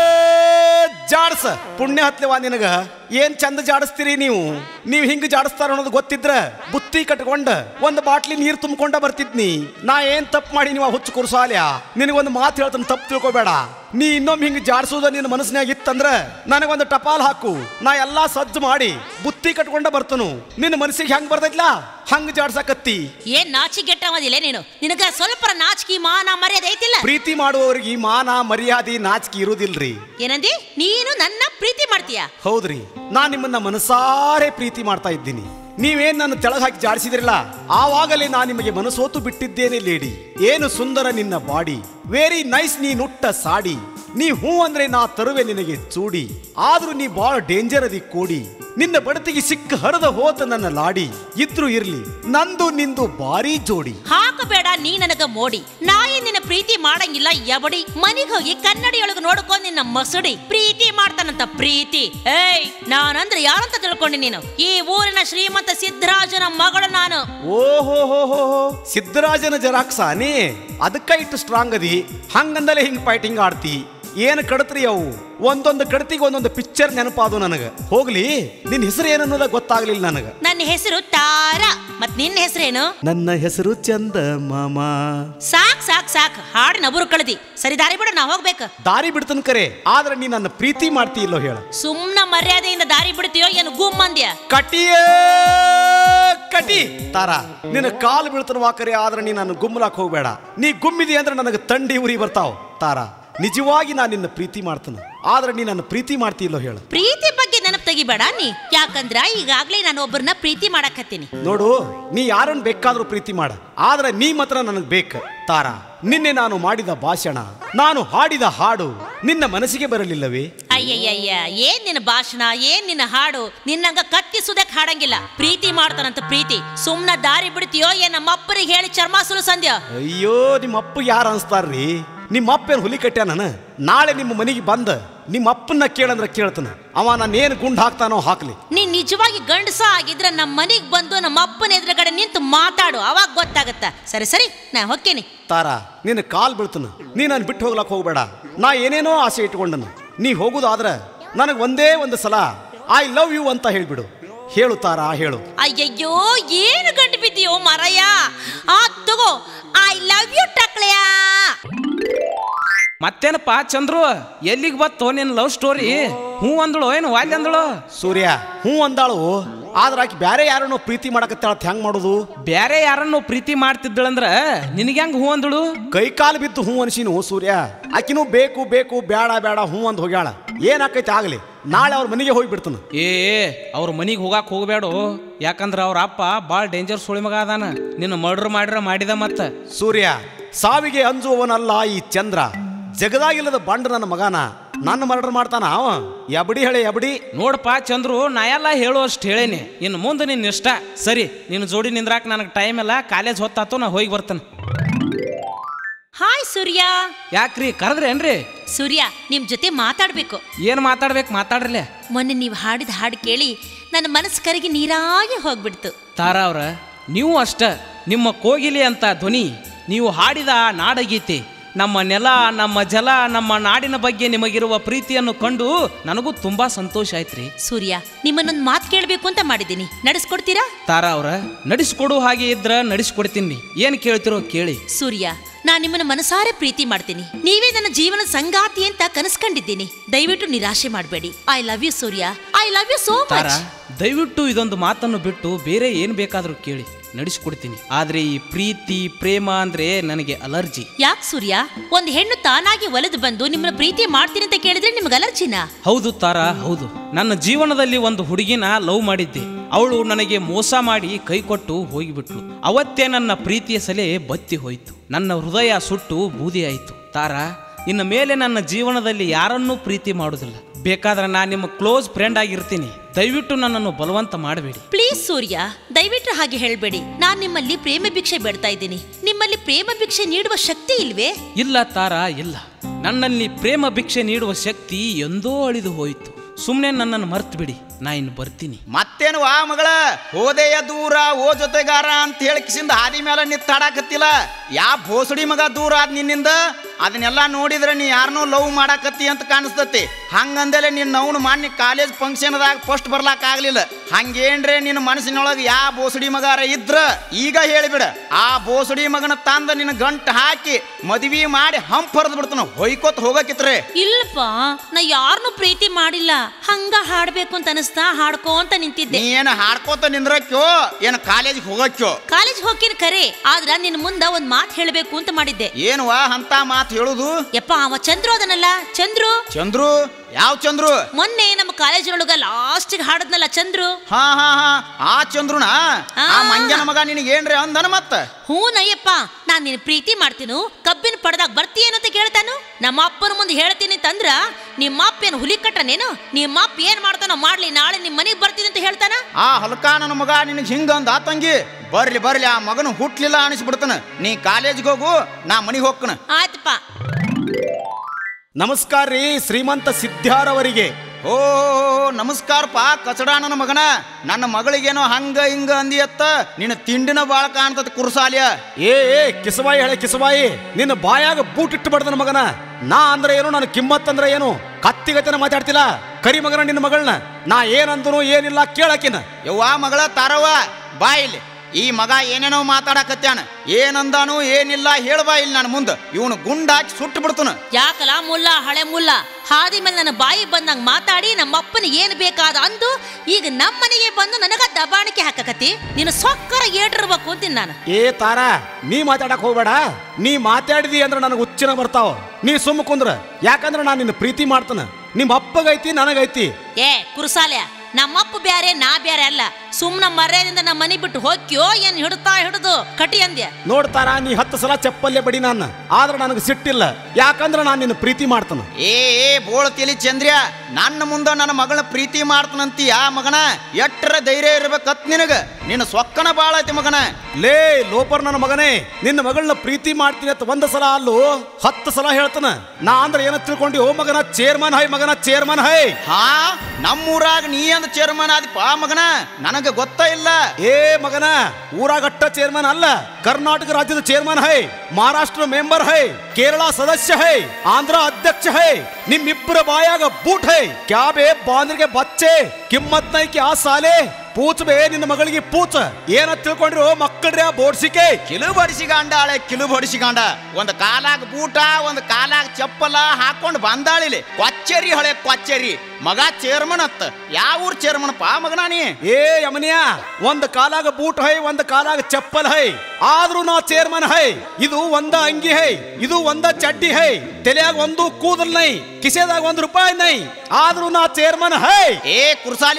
ಜಾಡ್ಸ ಪುಣ್ಯ ಹತ್ಲೆವಾ ನಿನಗ ಏನ್ ಚಂದ ಜಾಡಿಸ್ತೀರಿ ನೀವು ನೀವು ಹಿಂಗ್ ಜಾಡಿಸ್ತಾರ ಅನ್ನೋದು ಗೊತ್ತಿದ್ರ ಬುತ್ತಿ ಕಟ್ಕೊಂಡ ಒಂದ್ ಬಾಟ್ಲಿ ನೀರ್ ತುಂಬಿಕೊಂಡ ಬರ್ತಿದ್ನಿ ನಾ ಏನ್ ತಪ್ಪು ಮಾಡಿ ನೀವು ಹುಚ್ಚು ಕುರ್ಸಾಲ್ಯ ನಿನಗೊಂದು ಮಾತು ಹೇಳ್ತಾನೆ ತಪ್ಪು ತಿಳ್ಕೊಬೇಡ ನೀ ಇನ್ನೊಮ್ಮೆ ಹಿಂಗ್ ಜಾಡ್ಸೋದ ನಿನ್ನ ಮನಸ್ಸಿನಾಗ ಇತ್ತಂದ್ರ ನನಗೊಂದು ಟಪಾಲ್ ಹಾಕು ನಾ ಎಲ್ಲಾ ಸಜ್ಜು ಮಾಡಿ ಬುತ್ತಿ ಕಟ್ಕೊಂಡ ಬರ್ತನು ನಿನ್ನ ಮನಸ್ಸಿಗೆ ಹೆಂಗ್ ಬರ್ತೈತ್ಲ ಹಂಗ್ ಜಾಡ್ಸಕತ್ತಿ ಏನ್ ನಾಚಿಗೆಟ್ಟವದಿಲ್ಲ ನೀನು ನಿನಗ ಸ್ವಲ್ಪ ನಾಚಿಕೆ ಮಾನ ಮರ್ಯಾದೆ ಐತಿಲ್ಲ ಪ್ರೀತಿ ಮಾಡುವವರಿಗೆ ಈ ಮಾನ ಮರ್ಯಾದೆ ನಾಚಿಕೆ ಇರುವುದಿಲ್ರಿ ಏನಂದಿ ನೀನು ನನ್ನ ಪ್ರೀತಿ ಮಾಡ್ತೀಯ ಹೌದ್ರಿ ನಾನ್ ನಿಮ್ಮನ್ನ ಮನಸಾರೆ ಪ್ರೀತಿ ಮಾಡ್ತಾ ಇದ್ದೀನಿ ನೀವೇನ್ ನನ್ನ ತೆಳಗ್ ಹಾಕಿ ಜಾಡಿಸಿದ್ರಲ್ಲ ಆವಾಗಲೇ ನಾ ನಿಮಗೆ ಮನಸೋತು ಬಿಟ್ಟಿದ್ದೇನೆ ಲೇಡಿ ಏನು ಸುಂದರ ನಿನ್ನ ಬಾಡಿ ವೆರಿ ನೈಸ್ ನೀ ನುಟ್ಟ ಸಾಡಿ ನೀ ಹೂ ಅಂದ್ರೆ ನಾ ತರುವೆ ನಿನಗೆ ಚೂಡಿ ಆದ್ರೂ ನೀ ಬಾಳ ಡೇಂಜರ್ ಅದಿ ಕೋಡಿ ನಿನ್ನ ಬಡತಿಗೆ ಸಿಕ್ಕ ಹರಿದ ಹೋತ ನನ್ನ ಲಾಡಿ ಇದ್ರು ಇರ್ಲಿ ನಂದು ನಿಂದು ಭಾರಿ ಜೋಡಿ ಹಾಕಬೇಡ ನೀ ನನಗ ಮೋಡಿ ನಾಯಿ ನಿನ್ನ ಪ್ರೀತಿ ಮಾಡಂಗಿಲ್ಲ ಎಬಡಿ ಮನಿಗ್ ಹೋಗಿ ಕನ್ನಡಿಯೊಳಗ ನೋಡ್ಕೊಂಡ್ ನಿನ್ನ ಮಸುಡಿ ಪ್ರೀತಿ ಮಾಡ್ತಾನಂತ ಪ್ರೀತಿ ಏಯ್ ನಾನಂದ್ರೆ ಯಾರಂತ ತಿಳ್ಕೊಂಡಿ ನೀನು ಈ ಊರಿನ ಶ್ರೀಮಂತ ಸಿದ್ದರಾಜನ ಮಗಳು ನಾನು ಓಹೋ ಹೋ ಹೋ ಹೋ ಸಿದ್ದರಾಜನ ಜರಾಕ್ಸಾನಿ ಅದಕ್ಕ ಇಟ್ಟು ಸ್ಟ್ರಾಂಗ್ ಅದಿ ಹಂಗಂದಲೇ ಹಿಂಗ್ ಫೈಟಿಂಗ್ ಆಡ್ತಿ ಏನು ಕಡತ್ರಿ ಅವು ಒಂದೊಂದು ಕಡತಿಗೆ ಒಂದೊಂದು ಪಿಕ್ಚರ್ ನೆನಪಾದು ನನಗ ಹೋಗ್ಲಿ ನಿನ್ ಹೆಸರು ಏನನ್ನೋದ ಗೊತ್ತಾಗ್ಲಿಲ್ಲ ನನಗ ನನ್ನ ಹೆಸರು ತಾರಾ ಮತ್ ನಿನ್ನ ಹೆಸರೇನು ನನ್ನ ಹೆಸರು ಚಂದ ಮಾಮ ಸಾಕ್ ಸಾಕ್ ಸಾಕ್ ಹಾಡಿನ ಅಬುರು ಕಳ್ದಿ ಸರಿ ದಾರಿ ಬಿಡ ನಾ ಹೋಗ್ಬೇಕು ದಾರಿ ಬಿಡ್ತನ್ ಕರೆ ಆದ್ರೆ ನೀ ನನ್ನ ಪ್ರೀತಿ ಮಾಡ್ತಿ ಇಲ್ಲೋ ಹೇಳ ಸುಮ್ನ ಮರ್ಯಾದೆಯಿಂದ ದಾರಿ ಬಿಡ್ತೀಯೋ ಏನು ಗುಮ್ಮಂದ್ಯ ಕಟಿಯ ಕಟಿ ತಾರ ನಿನ್ನ ಕಾಲು ಬೀಳ್ತನವಾ ಕರೆ ಆದ್ರೆ ನೀ ನನ್ನ ಗುಮ್ಮಲಾಕ್ ಹೋಗ್ಬೇಡ ನೀ ಗುಮ್ಮಿದಿ ಅಂದ್ರೆ ನನಗೆ ತಂಡಿ ಉರಿ ಬರ್ತಾವ್ ತಾರ ನಿಜವಾಗಿ ನಾನು ನಿನ್ನ ಪ್ರೀತಿ ಮಾಡ್ತೇನೆ ಆದ್ರೆ ನೀ ನನ್ನ ಪ್ರೀತಿ ಮಾಡ್ತಿ ಇಲ್ಲೋ ಹೇಳು ಪ್ರೀತಿ ಬಗ್ಗೆ ನೆನಪು ತೆಗಿಬೇಡ ನೀ ಯಾಕಂದ್ರ ಈಗಾಗ್ಲೇ ನಾನು ಒಬ್ಬರನ್ನ ಪ್ರೀತಿ ಮಾಡಕತ್ತೀನಿ ನೋಡು ನೀ ಯಾರನ್ನ ಬೇಕಾದ್ರೂ ಪ್ರೀತಿ ಮಾಡ ಆದ್ರೆ ನೀ ಮಾತ್ರ ನನಗೆ ಬೇಕು ತಾರ ನಿನ್ನೆ ನಾನು ಮಾಡಿದ ಭಾಷಣ ನಾನು ಹಾಡಿದ ಹಾಡು ನಿನ್ನ ಮನಸ್ಸಿಗೆ ಬರಲಿಲ್ಲವೇ ಅಯ್ಯಯ್ಯಯ್ಯ ಏನ್ ನಿನ್ನ ಭಾಷಣ ಏನ್ ನಿನ್ನ ಹಾಡು ನಿನ್ನಂಗ ಕತ್ತಿ ಸುದಕ್ ಹಾಡಂಗಿಲ್ಲ ಪ್ರೀತಿ ಮಾಡ್ತಾನಂತ ಪ್ರೀತಿ ಸುಮ್ನ ದಾರಿ ಬಿಡ್ತೀಯೋ ಏನ್ ನಮ್ಮ ಅಪ್ಪರಿಗೆ ಹೇಳಿ ಚರ್ಮ ಸುಲು ಸಂಧ್ಯ ಅಯ್ಯೋ ನಿಮ್ಮ ಅಪ್ಪ ಯಾರು ಅನ್ಸ್ತಾರ್ರಿ ನಿಮ್ಮ ಅಪ್ಪ ಏನು ಹುಲಿ ಕಟ್ಟ್ಯ ನಾನು ನಾಳೆ ನಿಮ್ಮ ಮನೆಗೆ ಬಂದ ನಿಮ್ಮ ಅಪ್ಪನ್ನ ಕೇಳಂದ್ರೆ ಕೇಳ್ತಾನ ಅವ ನಾನು ಏನು ಗುಂಡು ಹಾಕ್ತಾನೋ ಹಾಕ್ಲಿ ನೀ ನಿಜವಾಗಿ ಗಂಡಸ ಆಗಿದ್ರ ನಮ್ಮ ಮನೆಗ್ ಬಂದು ನಮ್ಮ ಅಪ್ಪನ ಎದುರುಗಡೆ ನಿಂತು ಮಾತಾಡು ಅವಾಗ ಗೊತ್ತಾಗತ್ತ ಸರಿ ಸರಿ ನಾ ಹೊಕ್ಕೇನಿ ತಾರ ನಿನ್ನ ಕಾಲ್ ಬೀಳ್ತಾನ ನೀ ನಾನು ಬಿಟ್ಟು ಹೋಗ್ಲಕ್ ಹೋಗ್ಬೇಡ ನಾ ಏನೇನೋ ಆಸೆ ಇಟ್ಕೊಂಡನು ನೀ ಹೋಗುದಾದ್ರೆ ನನಗೆ ಒಂದೇ ಒಂದು ಸಲ ಐ ಲವ್ ಯು ಅಂತ ಹೇಳ್ಬಿಡು ಹೇಳು ತಾರ ಹೇಳು ಅಯ್ಯಯ್ಯೋ ಏನು ಗಂಟು ಬಿದ್ದೀಯೋ ಮರಯ್ಯ ಆ ತಗೋ ಐ ಲವ್ ಯು ಟಕ್ಳೆಯ ಮತ್ತೇನಪ್ಪ ಚಂದ್ರು ಎಲ್ಲಿಗೆ ಬತ್ತು ನಿನ್ನ ಲವ್ ಸ್ಟೋರಿ ಹ್ಞೂ ಅಂದಳು ಏನು ವಾಲ್ಯ ಅಂದಳು ಸೂರ್ಯ ಹ್ಞೂ ಅಂದಾಳು ಆದ್ರೆ ಆಕಿ ಬೇರೆ ಯಾರನ್ನೋ ಪ್ರೀತಿ ಮಾಡಕತ್ತಾಳ ಹೆಂಗ್ ಮಾಡೋದು ಬ್ಯಾರೆ ಯಾರನ್ನು ಪ್ರೀತಿ ಮಾಡ್ತಿದ್ದಳಂದ್ರ ನಿನಗೆ ಹೆಂಗ್ ಹ್ಞೂ ಅಂದಳು ಕೈ ಕಾಲು ಬಿದ್ದು ಹ್ಞೂ ಅನ್ಸಿನು ಸೂರ್ಯ ಆಕಿನೂ ಬೇಕು ಬೇಕು ಬೇಡ ಬೇಡ ಹ್ಞೂ ಅಂದ್ ಹೋಗ್ಯಾಳ ಏನಾಕೈತಿ ಆಗಲಿ ನಾಳೆ ಅವ್ರ ಮನೆಗೆ ಹೋಗಿ ಬಿಡ್ತಾನ ಏ ಅವ್ರ ಮನಿಗೆ ಹೋಗಾಕ್ ಹೋಗ್ಬೇಡು ಯಾಕಂದ್ರ ಅವ್ರ ಅಪ್ಪ ಭಾಳ ಡೇಂಜರ್ ಸುಳಿ ಮಗ ಅದಾನ ನಿನ್ನ ಮರ್ಡರ್ ಮಾಡಿರ ಮಾಡಿದ ಮತ್ತ ಸೂರ್ಯ ಸಾವಿಗೆ ಅಂಜುವವನಲ್ಲ ಈ ಚಂದ್ರ ಜಗದಾಗಿಲ್ಲದ ಬಂಡ ನನ್ನ ಮಗನ ನನ್ನ ಮರ್ಡರ್ ಮಾಡ್ತಾನ ಅವ ಎಬಡಿ ಹೇಳಿ ಎಬಡಿ ನೋಡಪ್ಪ ಚಂದ್ರು ನಾ ಎಲ್ಲ ಹೇಳುವಷ್ಟು ಹೇಳೇನಿ ಇನ್ನು ಮುಂದೆ ನಿನ್ನ ಇಷ್ಟ ಸರಿ ನಿನ್ನ ಜೋಡಿ ನಿಂದ್ರಾಕ ನನಗೆ ಟೈಮ್ ಇಲ್ಲ ಕಾಲೇಜ್ ಹೊತ್ತಾತು ನಾ ಹೋಗಿ ಬರ್ತೇನೆ ಹಾಯ್ ಸೂರ್ಯ ಯಾಕ್ರಿ ಕರೆದ್ರೇನ್ರಿ ಸೂರ್ಯ ನಿಮ್ ಜೊತೆ ಮಾತಾಡ್ಬೇಕು ಏನು ಮಾತಾಡ್ಬೇಕು ಮಾತಾಡ್ರಲೆ ಮೊನ್ನೆ ನೀವು ಹಾಡಿದ ಹಾಡು ಕೇಳಿ ನನ್ನ ಮನಸ್ಸು ಕರಗಿ ನೀರಾಗಿ ಹೋಗ್ಬಿಡ್ತು ತಾರಾ ಅವ್ರ ನೀವು ಅಷ್ಟ ನಿಮ್ಮ ಕೋಗಿಲೆ ಅಂತ ಧ್ವನಿ ನೀವು ಹಾಡಿದ ಆ ನಾಡಗೀತೆ ನಮ್ಮ ನೆಲ ನಮ್ಮ ಜಲ ನಮ್ಮ ನಾಡಿನ ಬಗ್ಗೆ ನಿಮಗಿರುವ ಪ್ರೀತಿಯನ್ನು ಕಂಡು ನನಗೂ ತುಂಬಾ ಸಂತೋಷ ಆಯ್ತ್ರಿ ಸೂರ್ಯ ನಿಮ್ಮನ್ನೊಂದು ಮಾತು ಕೇಳಬೇಕು ಅಂತ ಮಾಡಿದ್ದೀನಿ ನಡೆಸ್ಕೊಡ್ತೀರಾ ತಾರಾ ಅವ್ರ ನಡೆಸ್ಕೊಡು ಹಾಗೆ ಇದ್ರ ನಡೆಸ್ಕೊಡ್ತೀನಿ ಏನು ಕೇಳ್ತಿರೋ ಕೇಳಿ ಸೂರ್ಯ ನಾನು ನಿಮ್ಮನ್ನ ಮನಸಾರೆ ಪ್ರೀತಿ ಮಾಡ್ತೀನಿ ನೀವೇ ನನ್ನ ಜೀವನದ ಸಂಗಾತಿ ಅಂತ ಕನಸ್ಕೊಂಡಿದ್ದೀನಿ ದಯವಿಟ್ಟು ನಿರಾಶೆ ಮಾಡಬೇಡಿ I love you Surya I love you so Tara much ದಯವಿಟ್ಟು ಇದೊಂದು ಮಾತನ್ನು ಬಿಟ್ಟು ಬೇರೆ ಏನು ಬೇಕಾದರೂ ಕೇಳಿ ನಡೆಸ್ಕೊಡ್ತೀನಿ ಆದ್ರೆ ಈ ಪ್ರೀತಿ ಪ್ರೇಮ ಅಂದ್ರೆ ನನಗೆ ಅಲರ್ಜಿ ಯಾಕೆ ಸೂರ್ಯ ಒಂದು ಹೆಣ್ಣು ತಾನಾಗಿ ಒಲೆದು ಬಂದು ನಿಮ್ಮನ್ನ ಪ್ರೀತಿ ಮಾಡ್ತೀನಿ ಅಂತ ಕೇಳಿದ್ರೆ ನಿಮ್ಗೆ ಅಲರ್ಜಿನಾ ಹೌದು ತಾರಾ ಹೌದು ನನ್ನ ಜೀವನದಲ್ಲಿ ಒಂದು ಹುಡುಗಿನ ಲವ್ ಮಾಡಿದ್ದೆ ಅವಳು ನನಗೆ ಮೋಸ ಮಾಡಿ ಕೈ ಕೊಟ್ಟು ಹೋಗಿಬಿಟ್ಲು ಅವತ್ತೇ ನನ್ನ ಪ್ರೀತಿಯ ಸಲೆ ಬತ್ತಿ ಹೋಯಿತು ನನ್ನ ಹೃದಯ ಸುಟ್ಟು ಬೂದಿ ಆಯಿತು ತಾರಾ ಇನ್ನು ಮೇಲೆ ನನ್ನ ಜೀವನದಲ್ಲಿ ಯಾರನ್ನೂ ಪ್ರೀತಿ ಮಾಡುವುದಿಲ್ಲ ಬೇಕಾದ್ರೆ ನಾನು ನಿಮ್ಮ ಕ್ಲೋಸ್ ಫ್ರೆಂಡ್ ಆಗಿರ್ತೀನಿ ದಯವಿಟ್ಟು ನನ್ನನ್ನು ಬಲವಂತ ಮಾಡಬೇಡಿ ಪ್ಲೀಸ್ ಸೂರ್ಯ ದಯವಿಟ್ಟು ಹಾಗೆ ಹೇಳಬೇಡಿ ನಾನು ನಿಮ್ಮಲ್ಲಿ ಪ್ರೇಮ ಭಿಕ್ಷೆ ಬೇಡ್ತಾ ಇದ್ದೀನಿ ನಿಮ್ಮಲ್ಲಿ ಪ್ರೇಮ ಭಿಕ್ಷೆ ನೀಡುವ ಶಕ್ತಿ ಇಲ್ವೇ ಇಲ್ಲ ತಾರಾ ಇಲ್ಲ ನನ್ನಲ್ಲಿ ಪ್ರೇಮ ಭಿಕ್ಷೆ ನೀಡುವ ಶಕ್ತಿ ಎಂದೋ ಅಳಿದು ಹೋಯಿತು ಸುಮ್ಮನೆ ನನ್ನನ್ನು ಮರ್ತು ಬಿಡಿ ನಾ ಇನ್ನು ಬರ್ತೀನಿ ಮತ್ತೇನು ವಾ ಮಗಳ ಹೋದೆಯ ದೂರ ಓ ಜೊತೆಗಾರ ಅಂತ ಹೇಳಿ ಕಿಸಿಂದ ಹಾದಿ ಮೇಲೆ ನಿತ್ತಾಡಕತ್ತಿಲ್ಲ ಯಾ ಭೋಸಡಿ ಮಗ ದೂರ ಆದ್ ನಿನ್ನಿಂದ ಅದನ್ನೆಲ್ಲ ನೋಡಿದ್ರೆ ನೀ ಯಾರನ್ನೋ ಲವ್ ಮಾಡಾಕತ್ತಿ ಅಂತ ಕಾಣಿಸ್ತತಿ ಹಂಗಂದಲೆ ನಿನ್ನ ಅವನು ಮಾನ್ಯ ಕಾಲೇಜ್ ಫಂಕ್ಷನ್ದಾಗ ಫಸ್ಟ್ ಬರ್ಲಾಕ ಆಗ್ಲಿಲ್ಲ ಹಂಗೇನ್ರೆ ನಿನ್ನ ಮನಸ್ಸಿನೊಳಗೆ ಯಾ ಬೋಸಡಿ ಮಗಾರ ಇದ್ರ ಈಗ ಹೇಳಿಬಿಡ ಆ ಬೋಸಡಿ ಮಗನ ತಂದ ನಿನ್ನ ಗಂಟ್ ಹಾಕಿ ಮದ್ವಿ ಮಾಡಿ ಹಂಪ್ ಹರಿದ್ ಬಿಡ್ತಾನ ಹೊಯ್ಕೋತ್ ಹೋಗಕಿತ್ರೆ ಇಲ್ಲಪ್ಪ ನಾ ಯಾರನ್ನೂ ಪ್ರೀತಿ ಮಾಡಿಲ್ಲ ಹಂಗ ಹಾಡ್ಬೇಕು ಅಂತ ಅನಿಸ್ತಾ ಹಾಡ್ಕೋಂತ ನಿಂತಿದ್ದೆ ನೀ ಏನು ಹಾಡ್ಕೋತ ನಿಂದ್ರಕ್ಯೋ ಏನು ಕಾಲೇಜಿಗೆ ಹೋಗಕ್ಯೋ ಕಾಲೇಜ್ ಹೋಗಿನ ಕರೆ ಆದ್ರ ನಿನ್ ಮುಂದ ಒಂದ್ ಮಾತು ಹೇಳಬೇಕು ಅಂತ ಮಾಡಿದ್ದೆ ಏನ್ವಾ ಅಂತ ಮಾತು ಹೇಳುದು ಯಪ್ಪ ಅವ ಚಂದ್ರು ಅದನಲ್ಲ ಚಂದ್ರು ಚಂದ್ರು ಯಾವ ಚಂದ್ರು ಮೊನ್ನೆ ನಮ್ಮ ಕಾಲೇಜಿನೊಳಗ ಲಾಸ್ಟಿಗೆ ಹಾಡದ್ನಲ್ಲ ಚಂದ್ರು ಹಾ ಹಾ ಹಾ ಆ ಚಂದ್ರುನ ಆ. ಆ ಮಂಗ್ಯನ ಮಗ ನಿನಗೆ ಏನ್ರಿ ಅಂದನ ಮತ್ತ ಹ್ಞೂ ನಯ್ಯಪ್ಪ ನಾನ್ ನಿನ್ ಪ್ರೀತಿ ಮಾಡ್ತೀನು ಕಬ್ಬಿನ ಪಡೆದಾಗ ಬರ್ತೀಯೇನಂತ ಕೇಳ್ತಾನು ನಮ್ಮ ಅಪ್ಪನ ಮುಂದೆ ಹೇಳ್ತೀನಿ ತಂದ್ರ ನಿಮ್ಮ ಅಪ್ಪ ಏನು ಹುಲಿ ಕಟ್ಟನೇನು ನಿಮ್ಮ ಅಪ್ಪ ಏನ್ ಮಾಡ್ತಾನೋ ಮಾಡ್ಲಿ ನಾಳೆ ನಿಮ್ ಮನೆಗೆ ಬರ್ತೀನಿ ಅಂತ ಹೇಳ್ತಾನ ಆ ಹಲ್ಕ ನನ್ನ ಮಗ ನಿನಗೆ ಹಿಂಗ ಅಂದ ಆ ತಂಗಿ ಬರ್ಲಿ ಬರ್ಲಿ ಆ ಮಗನ ಹುಟ್ಲಿಲ್ಲ ಅನಿಸ್ಬಿಡ್ತಾನ ನೀ ಕಾಲೇಜ್ಗೆ ಹೋಗು ನಾ ಮನಿಗೆ ಹೋಗ್ಕನ ಆಯ್ತಪ್ಪ ನಮಸ್ಕಾರ ರೀ ಶ್ರೀಮಂತ ಸಿದ್ಧಾರವರಿಗೆ ಓ ನಮಸ್ಕಾರಪ್ಪ ಕಚಡ ನನ್ನ ಮಗನ ನನ್ನ ಮಗಳಿಗೇನೋ ಹಂಗ ಹಿಂಗ ಅಂದಿಯತ್ತ ನಿನ್ನ ತಿಂಡಿನ ಬಾಳ ಕಾಣ್ತದ ಕುರ್ಸಾಲಿಯ ಏ ಏ ಕಿಸಬಾಯಿ ಹಳೆ ಕಿಸಬಾಯಿ ನಿನ್ನ ಬಾಯಾಗ ಬೂಟ್ ಇಟ್ಟು ಬಡ್ದನ ಮಗನ ನಾ ಅಂದ್ರೆ ಏನು ನನ್ನ ಕಿಮ್ಮತ್ ಅಂದ್ರೆ ಏನು ಕತ್ತಿಗತಿನ ಮಾತಾಡ್ತಿಲ್ಲ ಕರಿ ಮಗನ ನಿನ್ನ ಮಗಳನ್ನ ನಾ ಏನಂದನು ಏನಿಲ್ಲ ಕೇಳಕಿನ ಯವ್ವ ಮಗಳ ತಾರವ್ವ ಬಾ ಇಲ್ಲಿ ಈ ಮಗ ಏನೇನೋ ಮಾತಾಡಕತ್ಯಾನ ಏನಂದಾನು ಏನಿಲ್ಲ ಹೇಳ್ಬಾ ಇಲ್ಲಿ ನಾನು ಮುಂದೆ ಇವನು ಗುಂಡಾಕಿ ಸುಟ್ಟು ಬಿಡ್ತಾನ ಯಾಕಲ ಮುಲ್ಲ ಹಳೆ ಮುಲ್ಲ ಹಾದಿ ಮೇಲೆ ನನ್ನ ಬಾಯಿ ಬಂದಂಗ ಮಾತಾಡಿ ನಮ್ಮ ಅಪ್ಪನ ಏನ್ ಬೇಕಾದ ಅಂದು ಈಗ ನಮ್ಮ ಮನೆಗೆ ಬಂದು ನನಗ ದಬಾಣಿಕೆ ಹಾಕಕತ್ತಿ ನಿನ್ನ ಸೊಕ್ಕರ ಏಟಿರ್ಬೇಕು ಅಂತೀನಿ ನಾನು ಏ ತಾರ ನೀ ಮಾತಾಡಕ್ ಹೋಗ್ಬೇಡ ನೀ ಮಾತಾಡಿದಿ ಅಂದ್ರೆ ನನಗೆ ಹುಚ್ಚಿನ ಬರ್ತಾವ ನೀ ಸುಮ್ಮ ಕುಂದ್ರ ಯಾಕಂದ್ರೆ ನಾನು ನಿನ್ನ ಪ್ರೀತಿ ಮಾಡ್ತಾನ ನಿಮ್ಮ ಅಪ್ಪಗೈತಿ ನನಗೈತಿ ಏ ಕುರುಸಾಲೆ ನಮ್ಮಪ್ಪ ಬ್ಯಾರೆ ನಾ ಬ್ಯಾರೆ ಅಲ್ಲ ಸುಮ್ನ ಮರ್ಯಾದಿಂದ ನಮ್ಮ ಮನೆ ಬಿಟ್ಟು ಹೋಗ್ಯೋ ಏನ್ ಹಿಡ್ತಾ ಹಿಡಿದು ಕಟಿ ಅಂದ್ಯ ನೋಡ್ತಾರ ನೀ ಹತ್ತು ಸಲ ಚಪ್ಪಲ್ಲೇ ಬಡಿ ನಾನು ಆದ್ರೆ ನನಗೆ ಸಿಟ್ಟಿಲ್ಲ ಯಾಕಂದ್ರೆ ನಾನು ನಿನ್ನ ಪ್ರೀತಿ ಮಾಡ್ತಾನ ಏ ಏ ಬೋಳ್ತಿಲಿ ಚಂದ್ರ್ಯ ನನ್ನ ಮುಂದೆ ನನ್ನ ಮಗಳ ಪ್ರೀತಿ ಮಾಡ್ತಾನಂತೀಯ ಮಗನ ಎಟ್ಟರ ಧೈರ್ಯ ಇರ್ಬೇಕತ್ ನಿನಗ ನಿನ್ನ ಸೊಕ್ಕನ ಬಾಳ ಐತಿ ಮಗನ ಲೇ ಲೋಪರ್ ನನ್ನ ಮಗನೇ ನಿನ್ನ ಮಗಳನ್ನ ಪ್ರೀತಿ ಮಾಡ್ತೀನಿ ಅಂತ ಒಂದ್ ಸಲ ಅಲ್ಲೂ ಹತ್ತು ಸಲ ಹೇಳ್ತಾನ ನಾ ಅಂದ್ರೆ ಏನ ತಿಳ್ಕೊಂಡಿ ಓ ಮಗನ ಚೇರ್ಮನ್ ಹೈ ಮಗನ ಚೇರ್ಮನ್ ಹೈ ಹಾ ನಮ್ಮೂರಾಗ ನೀ ಅಂದ ಚೇರ್ಮನ್ ಆದಿಪ್ಪ ಮಗನ ನನಗ ಗೊತ್ತ ಇಲ್ಲ ಏ ಮಗನ ಊರಾಗಟ್ಟ ಚೇರ್ಮನ್ ಅಲ್ಲ ಕರ್ನಾಟಕ ರಾಜ್ಯದ ಚೇರ್ಮನ್ ಹೈ ಮಹಾರಾಷ್ಟ್ರ ಮೆಂಬರ್ ಹೈ ಕೇರಳ ಸದಸ್ಯ ಹೈ ಆಂಧ್ರ ಅಧ್ಯಕ್ಷ ಹೈ ನಿಮ್ಮಿಬ್ಬರ ಬಾಯಾಗ ಬೂಟ್ ಹೈ ಕ್ಯಾ ಬೇ ಬಾಂದ್ರಿಗೆ ಬಚ್ಚೆ ಕಿಮ್ಮತ್ ನೈಕಿ ಆ ಸಾಲೆ ಪೂಚ್ ಬೇ ನಿನ್ನ ಮಗಳಿಗೆ ಪೂಚ್ ಏನ ತಿಳ್ಕೊಂಡ್ರು ಮಕ್ಕಳ್ರೆ ಬೋಡ್ಸಿಕೆ ಕಿಲು ಬಡಿಸಿಗಾಂಡಾಳೆ ಕಿಲು ಬಡಿಸಿಗಾಂಡ ಒಂದ್ ಕಾಲಾಗ ಬೂಟ ಒಂದ್ ಕಾಲಾಗ ಚಪ್ಪಲ ಹಾಕೊಂಡು ಬಂದಾಳಿಲಿ ಕೊಚ್ಚರಿ ಹಳೆ ಕೊಚ್ಚರಿ ಮಗ ಚೇರ್ಮನ್ ಅತ್ತ ಯಾವ ಊರ್ ಚೇರ್ಮನ್ ಪಾ ಮಗನ ನೀ ಏ ಯಮನಿಯ ಒಂದ್ ಕಾಲಾಗ ಬೂಟ್ ಹೈ ಒಂದ್ ಕಾಲಾಗ ಚಪ್ಪಲ್ ಹೈ ಆದ್ರೂ ನಾ ಚೇರ್ಮನ್ ಹೈ ಇದು ಒಂದ ಅಂಗಿ ಹೈ ಇದು ಒಂದ ಚಡ್ಡಿ ಹೈ ತಲೆಯಾಗ ಒಂದು ಕೂದಲ್ ನೈ ಕಿಸೆದಾಗ ಒಂದ್ ರೂಪಾಯಿ ನೈ ಆದ್ರೂ ನಾ ಚೇರ್ಮನ್ ಹೈ ಏ ಕುರ್ಸಾಲ್ಯ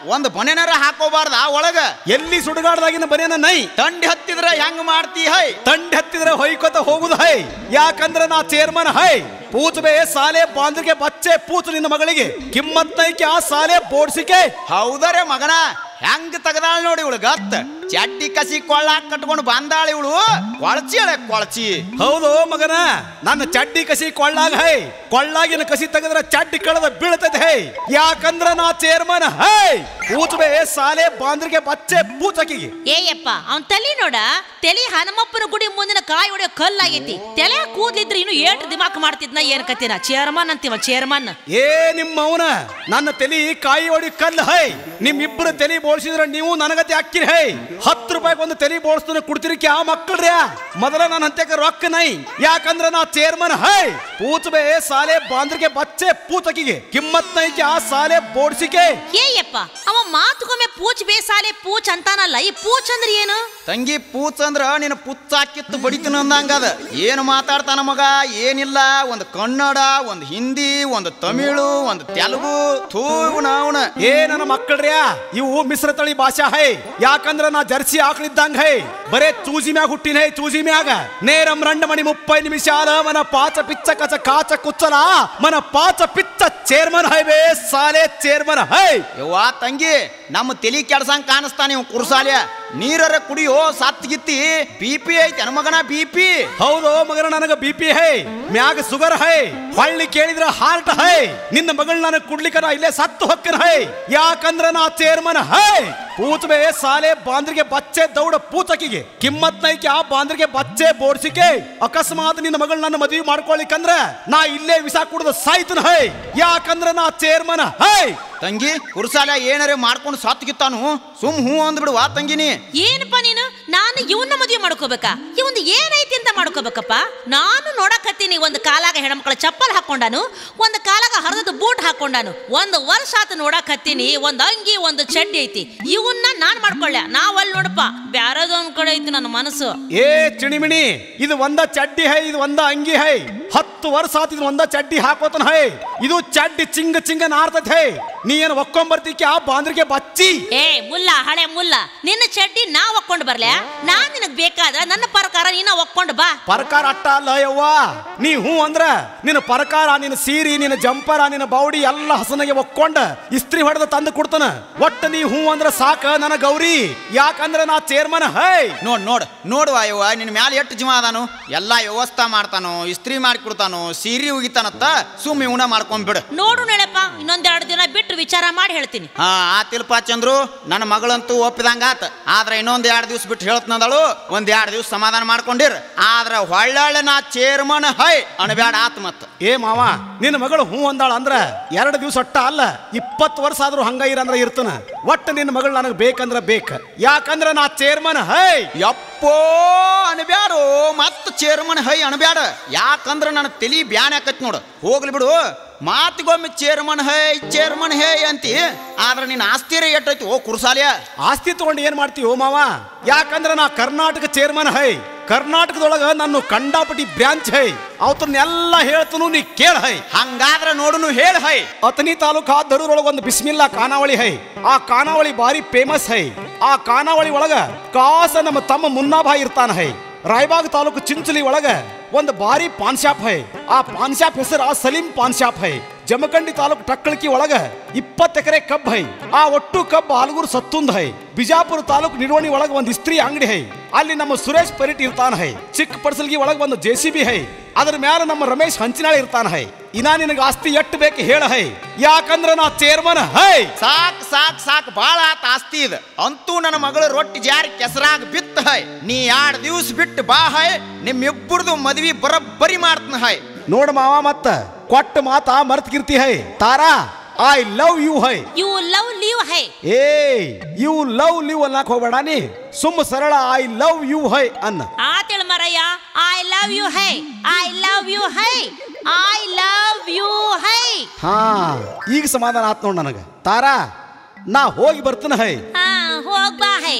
ಒಂದ್ ಬನೆನರ ಹಾಕೋಬಾರ್ದ ಒಳಗ ಎಲ್ಲಿ ಸುಡುಗಾಡ್ದಾಗಿನ ಬನೇನ ನೈ ತಂಡಿ ಹತ್ತಿದ್ರ ಹೆಂಗ್ ಮಾಡ್ತಿ ಹೈ ತಂಡ ಹತ್ತಿದ್ರೆ ಹೊಯ್ಕೊತ ಹೋಗುದು ಹೈ ಯಾಕಂದ್ರೆ ನಾ ಚೇರ್ಮನ್ ಹೈ ಪೂಚ್ ಬೇ ಸಾಲೆ ಬಾಂದ್ರಿಗೆ ಬಚ್ಚೆ ಪೂಚ್ ನಿನ್ನ ಮಗಳಿಗೆ ಕಿಮ್ಮತ್ ನೈಕೆ ಆ ಸಾಲೆ ಬೋಡ್ಸಿಕೆ ಹೌದರೆ ಮಗನ ಹೆಂಗ್ ತೆಗದಾಳ ನೋಡಿ ಇವಳು ಗತ್ ಚಡ್ಡಿ ಕಸಿ ಕೊಳ್ಳ ಕಟ್ಕೊಂಡು ಬಂದಾಳ ಇವಳು ಕೊಳಚಿ ಅಳೆ ಕೊಳಚಿ ಹೌದು ಮಗನ ನನ್ನ ಚಡ್ಡಿ ಕಸಿ ಕೊಳ್ಳಾಗ ಹೈ ಕೊಳ್ಳಾಗಿನ ಕಸಿ ತೆಗೆದ್ರೆ ಚಡ್ಡಿ ಕಳೆದ ಬೀಳ್ತದೆ ಹೈ ಯಾಕಂದ್ರ ನಾ ಚೇರ್ಮನ್ ಹೈ ಪೂಚ್ ಬೇ ಸಾಲೆ ಬಾಂದ್ರಿಗೆ ಬಚ್ಚೆ ಪೂಚಕಿಗೆ ಏಯಪ್ಪ ಅವನ್ ತಲಿ ನೋಡ ತಲಿ ಹನುಮಪ್ಪನ ಗುಡಿ ಮುಂದಿನ ಕಾಯಿ ಹೊಡೆಯೋ ಕಲ್ಲಾಗೈತಿ ತಲೆ ಕೂದ್ಲಿದ್ರೆ ಇನ್ನು ಏಟ್ ದಿಮಾಕ್ ಮಾಡ್ತಿದ್ನ ಏನ್ ಕತ್ತಿನ ಚೇರ್ಮನ್ ಅಂತೀವ ಚೇರ್ಮನ್ ಏ ನಿಮ್ಮ ಅವನ ನನ್ನ ತಲಿ ಕಾಯಿ ಹೊಡಿ ಕಲ್ಲು ಹೈ ನಿಮ್ಮಿಬ್ಬರು ತಲಿ ಬೋಳ್ಸಿದ್ರೆ ನೀವು ನನಗತಿ ಹಾಕಿರಿ ಹೈ ಹತ್ತು ರೂಪಾಯಿಗೆ ಒಂದು ತಲಿ ಬೋಳ್ಸ್ತಾನೆ ಕುಡ್ತಿರಿ ಕ್ಯಾ ಮಕ್ಕಳ್ರ್ಯಾ ಮೊದಲ ನನ್ನ ಹಂತಕ್ಕೆ ರೊಕ್ಕ ನೈ ಯಾಕಂದ್ರೆ ನಾ ಚೇರ್ಮನ್ ಹೈ ಪೂಚ್ ಬೇ ಸಾಲೆ ಬಾಂದ್ರಿಗೆ ಬಚ್ಚೆ ಪೂತಕಿಗೆ ಕಿಮ್ಮತ್ ನೈಕೆ ಆ ಸಾಲೆ ಬೋಡ್ಸಿಕೆ ಏಯಪ್ಪ ಅವ ಮಾತುಗೊಮ್ಮೆ ಪೂಚ್ ಬೇಸಾಲೆ ಪೂಚ್ ಅಂತಾನಲ್ಲ ಈ ಪೂಚ್ ಅಂದ್ರೆ ಏನು ತಂಗಿ ಪೂಚ್ ಅಂದ್ರ ನಿನ್ನ ಪುಚ್ಚ ಕಿತ್ತು ಬಡಿತೀನಿ ಅಂದಂಗದ ಏನು ಮಾತಾಡ್ತಾನ ಮಗ ಏನಿಲ್ಲ ಒಂದು ಕನ್ನಡ ಒಂದು ಹಿಂದಿ ಒಂದು ತಮಿಳು ಒಂದು ತೆಲುಗು ಥೂ ನಾವನ ಏ ನನ್ನ ಮಕ್ಕಳ್ರ್ಯಾ ಇವು ಮಿಶ್ರ ತಳಿ ಭಾಷಾ ಹೈ ಯಾಕಂದ್ರ ನಾ ಜರ್ಸಿ ಆಕಳಿದ್ದಂಗ ಹೈ ಬರೇ ಚೂಸಿ ಮ್ಯಾಗ ಹುಟ್ಟಿನ ಹೈ ಚೂಸಿ ಮ್ಯಾಗ ನೇರಂ ರಂಡ ಮಣಿ ಮುಪ್ಪೈ ನಿಮಿಷಾಲ ಮನ ಪಾಚ ಪಿಚ್ಚ ಕಚ ಕಾಚ ಕುಚ್ಚಲ ಮನ ಪಾಚ ಪಿಚ್ಚ ಚೇರ್ಮನ್ ಹೈ ಬೇ ಸಾಲೆ ಚೇರ್ಮನ್ ಹೈ ಯವ್ವಾ ತಂಗಿ ನಮ್ಮ ತಲಿ ಕೆಡ್ಸಂಗ್ ಕಾಣಿಸ್ತಾ ನೀವು ಕುರ್ಸಾಲೆ ನೀರರ ಕುಡಿಯೋ ಸತ್ಗಿತ್ತಿ ಬಿ ಪಿ ಐತೆ ಮಗನ ಬಿ ಪಿ ಹೌದು ಮಗನ ನನಗ ಬಿ ಪಿ ಹೈ ಮ್ಯಾಗ ಸುಗರ್ ಹೈ ಹೊಳ್ಳಿ ಕೇಳಿದ್ರ ಹಾರ್ಟ್ ಹೈ ನಿನ್ನ ಮಗಳು ನನಗೆ ಕುಡ್ಲಿಕ್ಕ ನಾ ಇಲ್ಲೇ ಸತ್ತು ಹೊಕ್ಕನ ಹೈ ಯಾಕಂದ್ರ ನಾ ಚೇರ್ಮನ್ ಹೈ ಪೂಚ್ ಬೇ ಸಾಲೆ ಬಾಂದ್ರಿಗೆ ಬಚ್ಚೆ ದೌಡ ಪೂಚಕಿಗೆ ಕಿಮ್ಮತ್ ನೈಕೆ ಆ ಬಾಂದ್ರಿಗೆ ಬಚ್ಚೆ ಬೋಡ್ಸಿಕೆ ಅಕಸ್ಮಾತ್ ನಿನ್ನ ಮಗಳು ನನ್ನ ಮದುವೆ ಮಾಡ್ಕೊಳಿಕಂದ್ರ ನಾ ಇಲ್ಲೇ ವಿಸ ಕುಡ್ದ ಸಾಯ್ತನ ಹೈ ಯಾಕಂದ್ರ ನಾ ಚೇರ್ಮನ್ ಹೈ ತಂಗಿ ಕುರ್ಸಾಲೆ ಏನಾರೇ ಮಾಡ್ಕೊಂಡು ಸತ್ಗಿತ್ತಾನು ಸುಮ್ ಹೂ ಅಂದ್ಬಿಡುವಾ ತಂಗಿನಿ ಏನಪ್ಪ ನೀನು ನಾನು ಇವನ್ನ ಮದುವೆ ಮಾಡ್ಕೋಬೇಕಾ ಇವಂದು ಏನೈತಿ ಅಂತ ಮಾಡ್ಕೋಬೇಕಪ್ಪ ನಾನು ನೋಡಕತ್ತೀನಿ ಒಂದು ಕಾಲಾಗ ಹೆಣ್ಮಕ್ಳ ಚಪ್ಪಲ್ ಹಾಕೊಂಡಾನು ಒಂದು ಕಾಲಾಗ ಹರಿದ ಬೂಟ್ ಹಾಕೊಂಡಾನು ಒಂದು ವರ್ಷ ಆತ ನೋಡಕತ್ತೀನಿ ಒಂದು ಅಂಗಿ ಒಂದು ಚಡ್ಡಿ ಐತಿ ಇವನ್ನ ನಾನ್ ಮಾಡ್ಕೊಳ್ಳ ನಾವ್ ಅಲ್ಲಿ ನೋಡಪ್ಪ ಬ್ಯಾರದು ಒಂದ್ ಕಡೆ ಐತಿ ನನ್ನ ಮನಸ್ಸು ಏ ಚಿಣಿಮಿಣಿ ಇದು ಒಂದ ಚಡ್ಡಿ ಹೈ ಇದು ಒಂದ ಅಂಗಿ ಹೈ ಹತ್ತು ವರ್ಷ ಆತ ಇದು ಒಂದ ಚಡ್ಡಿ ಹಾಕೋತನ ಹೈ ಇದು ಚಡ್ಡಿ ಚಿಂಗ ಚಿಂಗ ನಾರ್ತೈತ್ ಹೈ ನೀ ಏನು ಒಕ್ಕೊಂಬರ್ತಿಕ್ಕೆ ಆ ಬಾಂದ್ರಿಗೆ ಬಚ್ಚಿ ಏ ಮುಲ್ಲ ಹಳೆ ಮುಲ್ಲ ನಿನ್ನ ಚಡ್ಡಿ ನಾ ಒಕ್ಕೊಂಡು ಬರ್ಲ್ಯಾ ನಾನ್ ನಿನಗ್ ಬೇಕಾದ್ರ ನನ್ನ ಪ್ರಕಾರ ನೀನ ಒಕ್ಕೊಂಡು ಬಾ ಪರಕಾರ ಅಟ್ಟ ಅಲ್ಲ ಯವ್ವ ನೀ ಹೂ ಅಂದ್ರ ನಿನ್ನ ಪರಕಾರ ನಿನ್ನ ಸೀರಿ ನಿನ್ನ ಜಂಪರ ನಿನ್ನ ಬೌಡಿ ಎಲ್ಲ ಹಸನಿಗೆ ಒಕ್ಕೊಂಡ ಇಸ್ತ್ರಿ ಹೊಡೆದ ತಂದು ಕೊಡ್ತಾನ ಒಟ್ಟ ನೀ ಹೂ ಅಂದ್ರ ಸಾಕ ನನ್ನ ಗೌರಿ ಯಾಕಂದ್ರ ನಾ ಚೇರ್ಮನ್ ಹೈ ನೋಡ್ ನೋಡ್ ನೋಡುವ ಯವ್ವ ನಿನ್ನ ಮ್ಯಾಲ ಎಷ್ಟು ಜೀವ ಅದಾನು ಎಲ್ಲಾ ವ್ಯವಸ್ಥೆ ಮಾಡ್ತಾನು ಇಸ್ತ್ರಿ ಮಾಡಿ ಕೊಡ್ತಾನು ಸೀರೆ ಉಗಿತಾನತ್ತ ಸುಮ್ಮನೆ ಇವನ ಮಾಡ್ಕೊಂಡ್ಬಿಡು ನೋಡು ನೆಳಪ್ಪ ಇನ್ನೊಂದೆರಡು ದಿನ ಬಿಟ್ಟು ವಿಚಾರ ಮಾಡಿ ಹೇಳ್ತೀನಿ ಹಾ ಆತಿಲ್ಪ ಚಂದ್ರು ನನ್ನ ಮಗಳಂತೂ ಒಪ್ಪಿದಂಗ ಆತ ಆದ್ರೆ ಇನ್ನೊಂದ್ ಎರಡ್ ದಿವ್ಸ ಬಿಟ್ಟು ಹೇಳ್ತನದಳು ಒಂದ್ ಎರಡ್ ದಿವ್ಸ ಸಮಾಧಾನ ಮಾಡ್ಕೊಂಡಿರ್ ಆದ್ರ ಹೊಳ್ಳೊಳ್ಳೆ ನಾ ಚೇರ್ಮನ್ ಹೈ ಅಣಬ್ಯಾಡ ಆತ್ ಮತ್ ಏ ಮಾವ ನಿನ್ನ ಮಗಳು ಹೂ ಅಂದಾಳ ಅಂದ್ರ ಎರಡು ದಿವಸ ಅಟ್ಟ ಅಲ್ಲ ಇಪ್ಪತ್ತು ವರ್ಷ ಆದ್ರೂ ಹಂಗ ಇರಂದ್ರ ಇರ್ತನ ಒಟ್ಟು ನಿನ್ನ ಮಗಳು ನನಗೆ ಬೇಕಂದ್ರ ಬೇಕ ಯಾಕಂದ್ರ ನಾ ಚೇರ್ಮನ್ ಹೈ ಯಪ್ಪೋ ಅಣಬ್ಯಾಡು ಮತ್ತ ಚೇರ್ಮನ್ ಹೈ ಅಣಬ್ಯಾಡ ಯಾಕಂದ್ರ ನನ್ನ ತಲಿ ಬ್ಯಾನ್ ಆಕತ್ ನೋಡು ಹೋಗ್ಲಿ ಬಿಡು ಮಾತಿಗೊಮ್ಮೆ ಚೇರ್ಮನ್ ಹೈ ಚೇರ್ಮನ್ ಹೇ ಅಂತಿ ಆದ್ರ ನಿನ್ನ ಆಸ್ತಿರೇ ಎಟ್ಟೈತಿ ಓ ಕುರ್ಸಾಲಿಯ ಆಸ್ತಿ ತಗೊಂಡು ಏನ್ ಮಾಡ್ತೀವೋ ಮಾವ ಯಾಕಂದ್ರ ನಾ ಕರ್ನಾಟಕ ಚೇರ್ಮನ್ ಹೈ ಕರ್ನಾಟಕದೊಳಗ ನನ್ನ ಕಂಡಾಪಟಿ ಬ್ರಾಂಚ್ ಹೈ ಅವತನ್ನೆಲ್ಲ ಹೇಳ್ತನು ನೀ ಕೇಳ ಹೈ ಹಂಗಾದ್ರ ನೋಡುನು ಹೇಳ ಹೈ ಅತನಿ ತಾಲೂಕಾ ದರೂರೊಳಗ ಒಂದು ಬಿಸ್ಮಿಲ್ಲಾ ಖಾನಾವಳಿ ಹೈ ಆ ಖಾನಾವಳಿ ಬಾರಿ ಫೇಮಸ್ ಹೈ ಆ ಖಾನಾವಳಿ ಒಳಗ ಕಾಸ ನಮ್ಮ ತಮ್ಮ ಮುನ್ನಾಭಾಯಿ ಇರ್ತಾನ ಹೈ ರಾಯಬಾಗ್ ತಾಲೂಕು ಚಿಂಚಲಿ ಒಳಗ ಒಂದು ಬಾರಿ ಪಾನ್ ಶಾಪ್ ಹೈ ಆ ಪಾನ್ ಶಾಪ್ ಹೆಸರು ಆ ಸಲೀಂ ಪಾನ್ ಶಾಪ್ ಹೈ ಜಮಖಂಡಿ ತಾಲೂಕು ಟಕ್ಕಳಕಿ ಒಳಗ ಇಪ್ಪತ್ತು ಎಕರೆ ಕಬ್ಬ್ ಹೈ ಆ ಒಟ್ಟು ಕಬ್ಬು ಹಾಲಗೂರು ಸತ್ತುಂದ್ ಹೈ ಬಿಜಾಪುರ ತಾಲೂಕು ನಿಡೋಣಿ ಒಳಗ ಒಂದು ಇಸ್ತ್ರಿ ಅಂಗಡಿ ಹೈ ಅಲ್ಲಿ ನಮ್ಮ ಸುರೇಶ್ ಪರಿಟ್ ಇರ್ತಾನ ಹೈ ಚಿಕ್ಕ ಪಡ್ಸಲ್ಗಿ ಒಳಗ ಒಂದು ಜೆ ಸಿ ಬಿ ಹೈ ಅದ್ರ ಮ್ಯಾಲ ನಮ್ಮ ರಮೇಶ್ ಹಂಚಿನಾಳಿ ಇರ್ತಾನ ಹೈ ಇನ್ನ ನಿನಗೆ ಆಸ್ತಿ ಎಟ್ಟು ಬೇಕು ಹೇಳ ಹೈ ಯಾಕಂದ್ರ ನಾ ಚೇರ್ಮನ್ ಹೈ ಸಾಕ್ ಸಾಕ್ ಸಾಕ್ ಬಾಳ ಆತ ಆಸ್ತಿ ಇದ ಅಂತೂ ನನ್ನ ಮಗಳು ರೊಟ್ಟಿ ಜಾರಿ ಕೆಸರಾಗ ಬಿತ್ತ ಹೈ ನೀ ಎರಡ್ ದಿವ್ಸ ಬಿಟ್ಟು ಬಾ ಹೈ ನಿಮ್ಮಿಬ್ಬರದು ಮದ್ವಿ ಬರಬ್ಬರಿ ಮಾಡ್ತನ ಹೈ ನೋಡ ಮಾವ ಮತ್ತ ಕೊಟ್ಟ ಮಾತ ಮರ್ತ್ಗಿರ್ತಿ ಹೈ ತಾರಾ ಐ ಲವ್ ಯು ಹೈ ಯು ಲವ್ ಲೀವ್ ಹೈ ಏ ಯು ಲವ್ ಲಿವ್ ಅನ್ನಕ್ ಹೋಗ್ಬೇಡ ನೀ ಸುಮ್ಮ ಸರಳ ಐ ಲವ್ ಯು ಹೈ ಅನ್ನ ಆತೇಳ ಮರಯ್ಯ ಐ ಲವ್ ಯು ಹೈ ಐ ಲವ್ ಯು ಹೈ ಐ ಲವ್ ಯು ಹೈ ಹಾ ಈಗ ಸಮಾಧಾನ ಆತ್ ನೋಡ್ ನನಗ ತಾರಾ ನಾ ಹೋಗಿ ಬರ್ತೀನಿ ಹೈ ಹಾ ಹೋಗ್ ಬಾ ಹೈ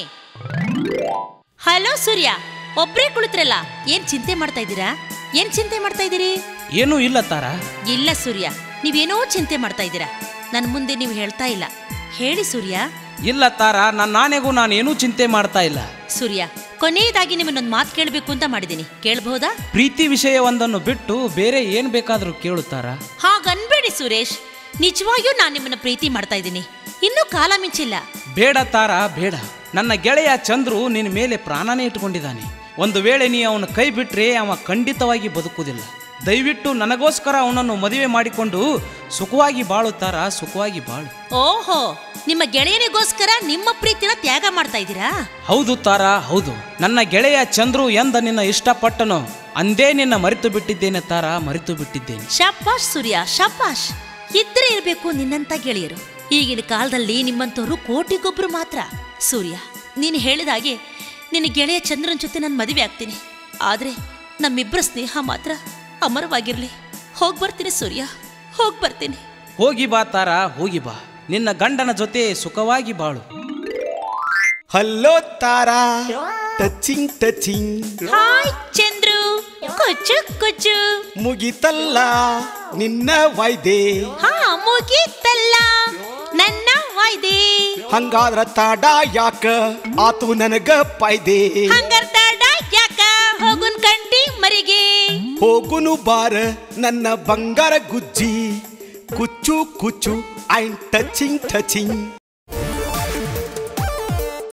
ಹಲೋ ಸೂರ್ಯ ಒಬ್ರೇ ಕುಳಿತ್ರಲ್ಲ ಏನ್ ಚಿಂತೆ ಮಾಡ್ತಾ ಇದ್ದೀರಾ ಏನ್ ಚಿಂತೆ ಮಾಡ್ತಾ ಇದ್ದೀರಿ ಏನೂ ಇಲ್ಲ ತಾರ ಇಲ್ಲ ಸೂರ್ಯ ನೀವೇನೋ ಚಿಂತೆ ಮಾಡ್ತಾ ಇದ್ದೀರಾ ನನ್ ಮುಂದೆ ನೀವು ಹೇಳ್ತಾ ಇಲ್ಲ ಹೇಳಿ ಸೂರ್ಯ ಇಲ್ಲ ತಾರ ನನ್ನ ನಾನೆಗೂ ನಾನೇನೂ ಚಿಂತೆ ಮಾಡ್ತಾ ಇಲ್ಲ ಸೂರ್ಯ ಕೊನೆಯದಾಗಿ ನಿಮ್ಮನ್ನೊಂದು ಮಾತು ಕೇಳಬೇಕು ಅಂತ ಮಾಡಿದ್ದೀನಿ ಕೇಳಬಹುದಾ ಪ್ರೀತಿ ವಿಷಯವೊಂದನ್ನು ಬಿಟ್ಟು ಬೇರೆ ಏನ್ ಬೇಕಾದ್ರೂ ಕೇಳುತ್ತಾರ ಹಾಗನ್ಬೇಡಿ ಸುರೇಶ್ ನಿಜವಾಗಿಯೂ ನಾನು ನಿಮ್ಮನ್ನ ಪ್ರೀತಿ ಮಾಡ್ತಾ ಇದ್ದೀನಿ ಇನ್ನೂ ಕಾಲ ಮಿಂಚಿಲ್ಲ ಬೇಡ ತಾರ ಬೇಡ ನನ್ನ ಗೆಳೆಯ ಚಂದ್ರು ನಿನ್ನ ಮೇಲೆ ಪ್ರಾಣನೇ ಇಟ್ಕೊಂಡಿದ್ದಾನೆ ಒಂದು ವೇಳೆ ನೀ ಅವನ ಕೈ ಬಿಟ್ರೆ ಅವ ಖಂಡಿತವಾಗಿ ಬದುಕುವುದಿಲ್ಲ ದಯವಿಟ್ಟು ನನಗೋಸ್ಕರ ಅವನನ್ನು ಮದುವೆ ಮಾಡಿಕೊಂಡು ಸುಖವಾಗಿ ಬಾಳುತ್ತಾರ ಸುಖವಾಗಿ ಬಾಳು ಓಹೋ ನಿಮ್ಮ ಗೆಳೆಯನಿಗೋಸ್ಕರ ನಿಮ್ಮ ಪ್ರೀತಿನ ತ್ಯಾಗ ಮಾಡ್ತಾ ಇದ್ದೀರಾ ಹೌದು ತಾರ ಹೌದು ನನ್ನ ಗೆಳೆಯ ಚಂದ್ರು ಎಂದ ನಿನ್ನ ಇಷ್ಟಪಟ್ಟನು ಅಂದೇ ನಿನ್ನ ಮರೆತು ಬಿಟ್ಟಿದ್ದೇನೆ ತಾರ ಮರೆತು ಬಿಟ್ಟಿದ್ದೇನೆ ಶಾಪಾಶ್ ಸೂರ್ಯ ಶಾಪಾಶ್ ಇದ್ರೆ ಇರಬೇಕು ನಿನ್ನಂತ ಗೆಳೆಯರು ಈಗಿನ ಕಾಲದಲ್ಲಿ ನಿಮ್ಮಂತವ್ರು ಕೋಟಿಗೊಬ್ರು ಮಾತ್ರ ಸೂರ್ಯ ನೀನು ಹೇಳಿದ ಹಾಗೆ ನಿನ್ನ ಗೆಳೆಯ ಚಂದ್ರನ್ ಜೊತೆ ನಾನು ಮದುವೆ ಆಗ್ತೀನಿ ಆದ್ರೆ ನಮ್ಮಿಬ್ಬರ ಸ್ನೇಹ ಮಾತ್ರ ಅಮರವಾಗಿರ್ಲಿ ಹೋಗ್ ಬರ್ತೀನಿ ಸೂರ್ಯ ಹೋಗ್ ಬರ್ತೀನಿ ಹೋಗಿ ಬಾ ತಾರ ಹೋಗಿ ಬಾ ನಿನ್ನ ಗಂಡನ ಜೊತೆ ಸುಖವಾಗಿ ಬಾಳು hello Tara touching touching hi Chandru ಕೊಚ್ಚು ಕೊಚ್ಚು ಮುಗಿತಲ್ಲ ನಿನ್ನ ವಾಯ್ದೆ ಹಾ ಮುಗೀತಲ್ಲ ನನ್ನ ವಾಯ್ದೆ ಹಂಗಾದ್ರ ತಾಡ ಯಾಕ ಆತು ನನಗ ಪಾಯ್ದೆ ಹಂಗರ್ದಾಡ ಯಾಕ ಹೋಗುನ್ ಕಂಟಿ ಮರಿಗೆ ಹೋಗುನು ಬಾರ ನನ್ನ ಬಂಗಾರ ಗುಜ್ಜಿ ಕುಚ್ಚು ಕುಚ್ಚು ಐನ್ ಟಚಿಂಗ್ ಟಚಿಂಗ್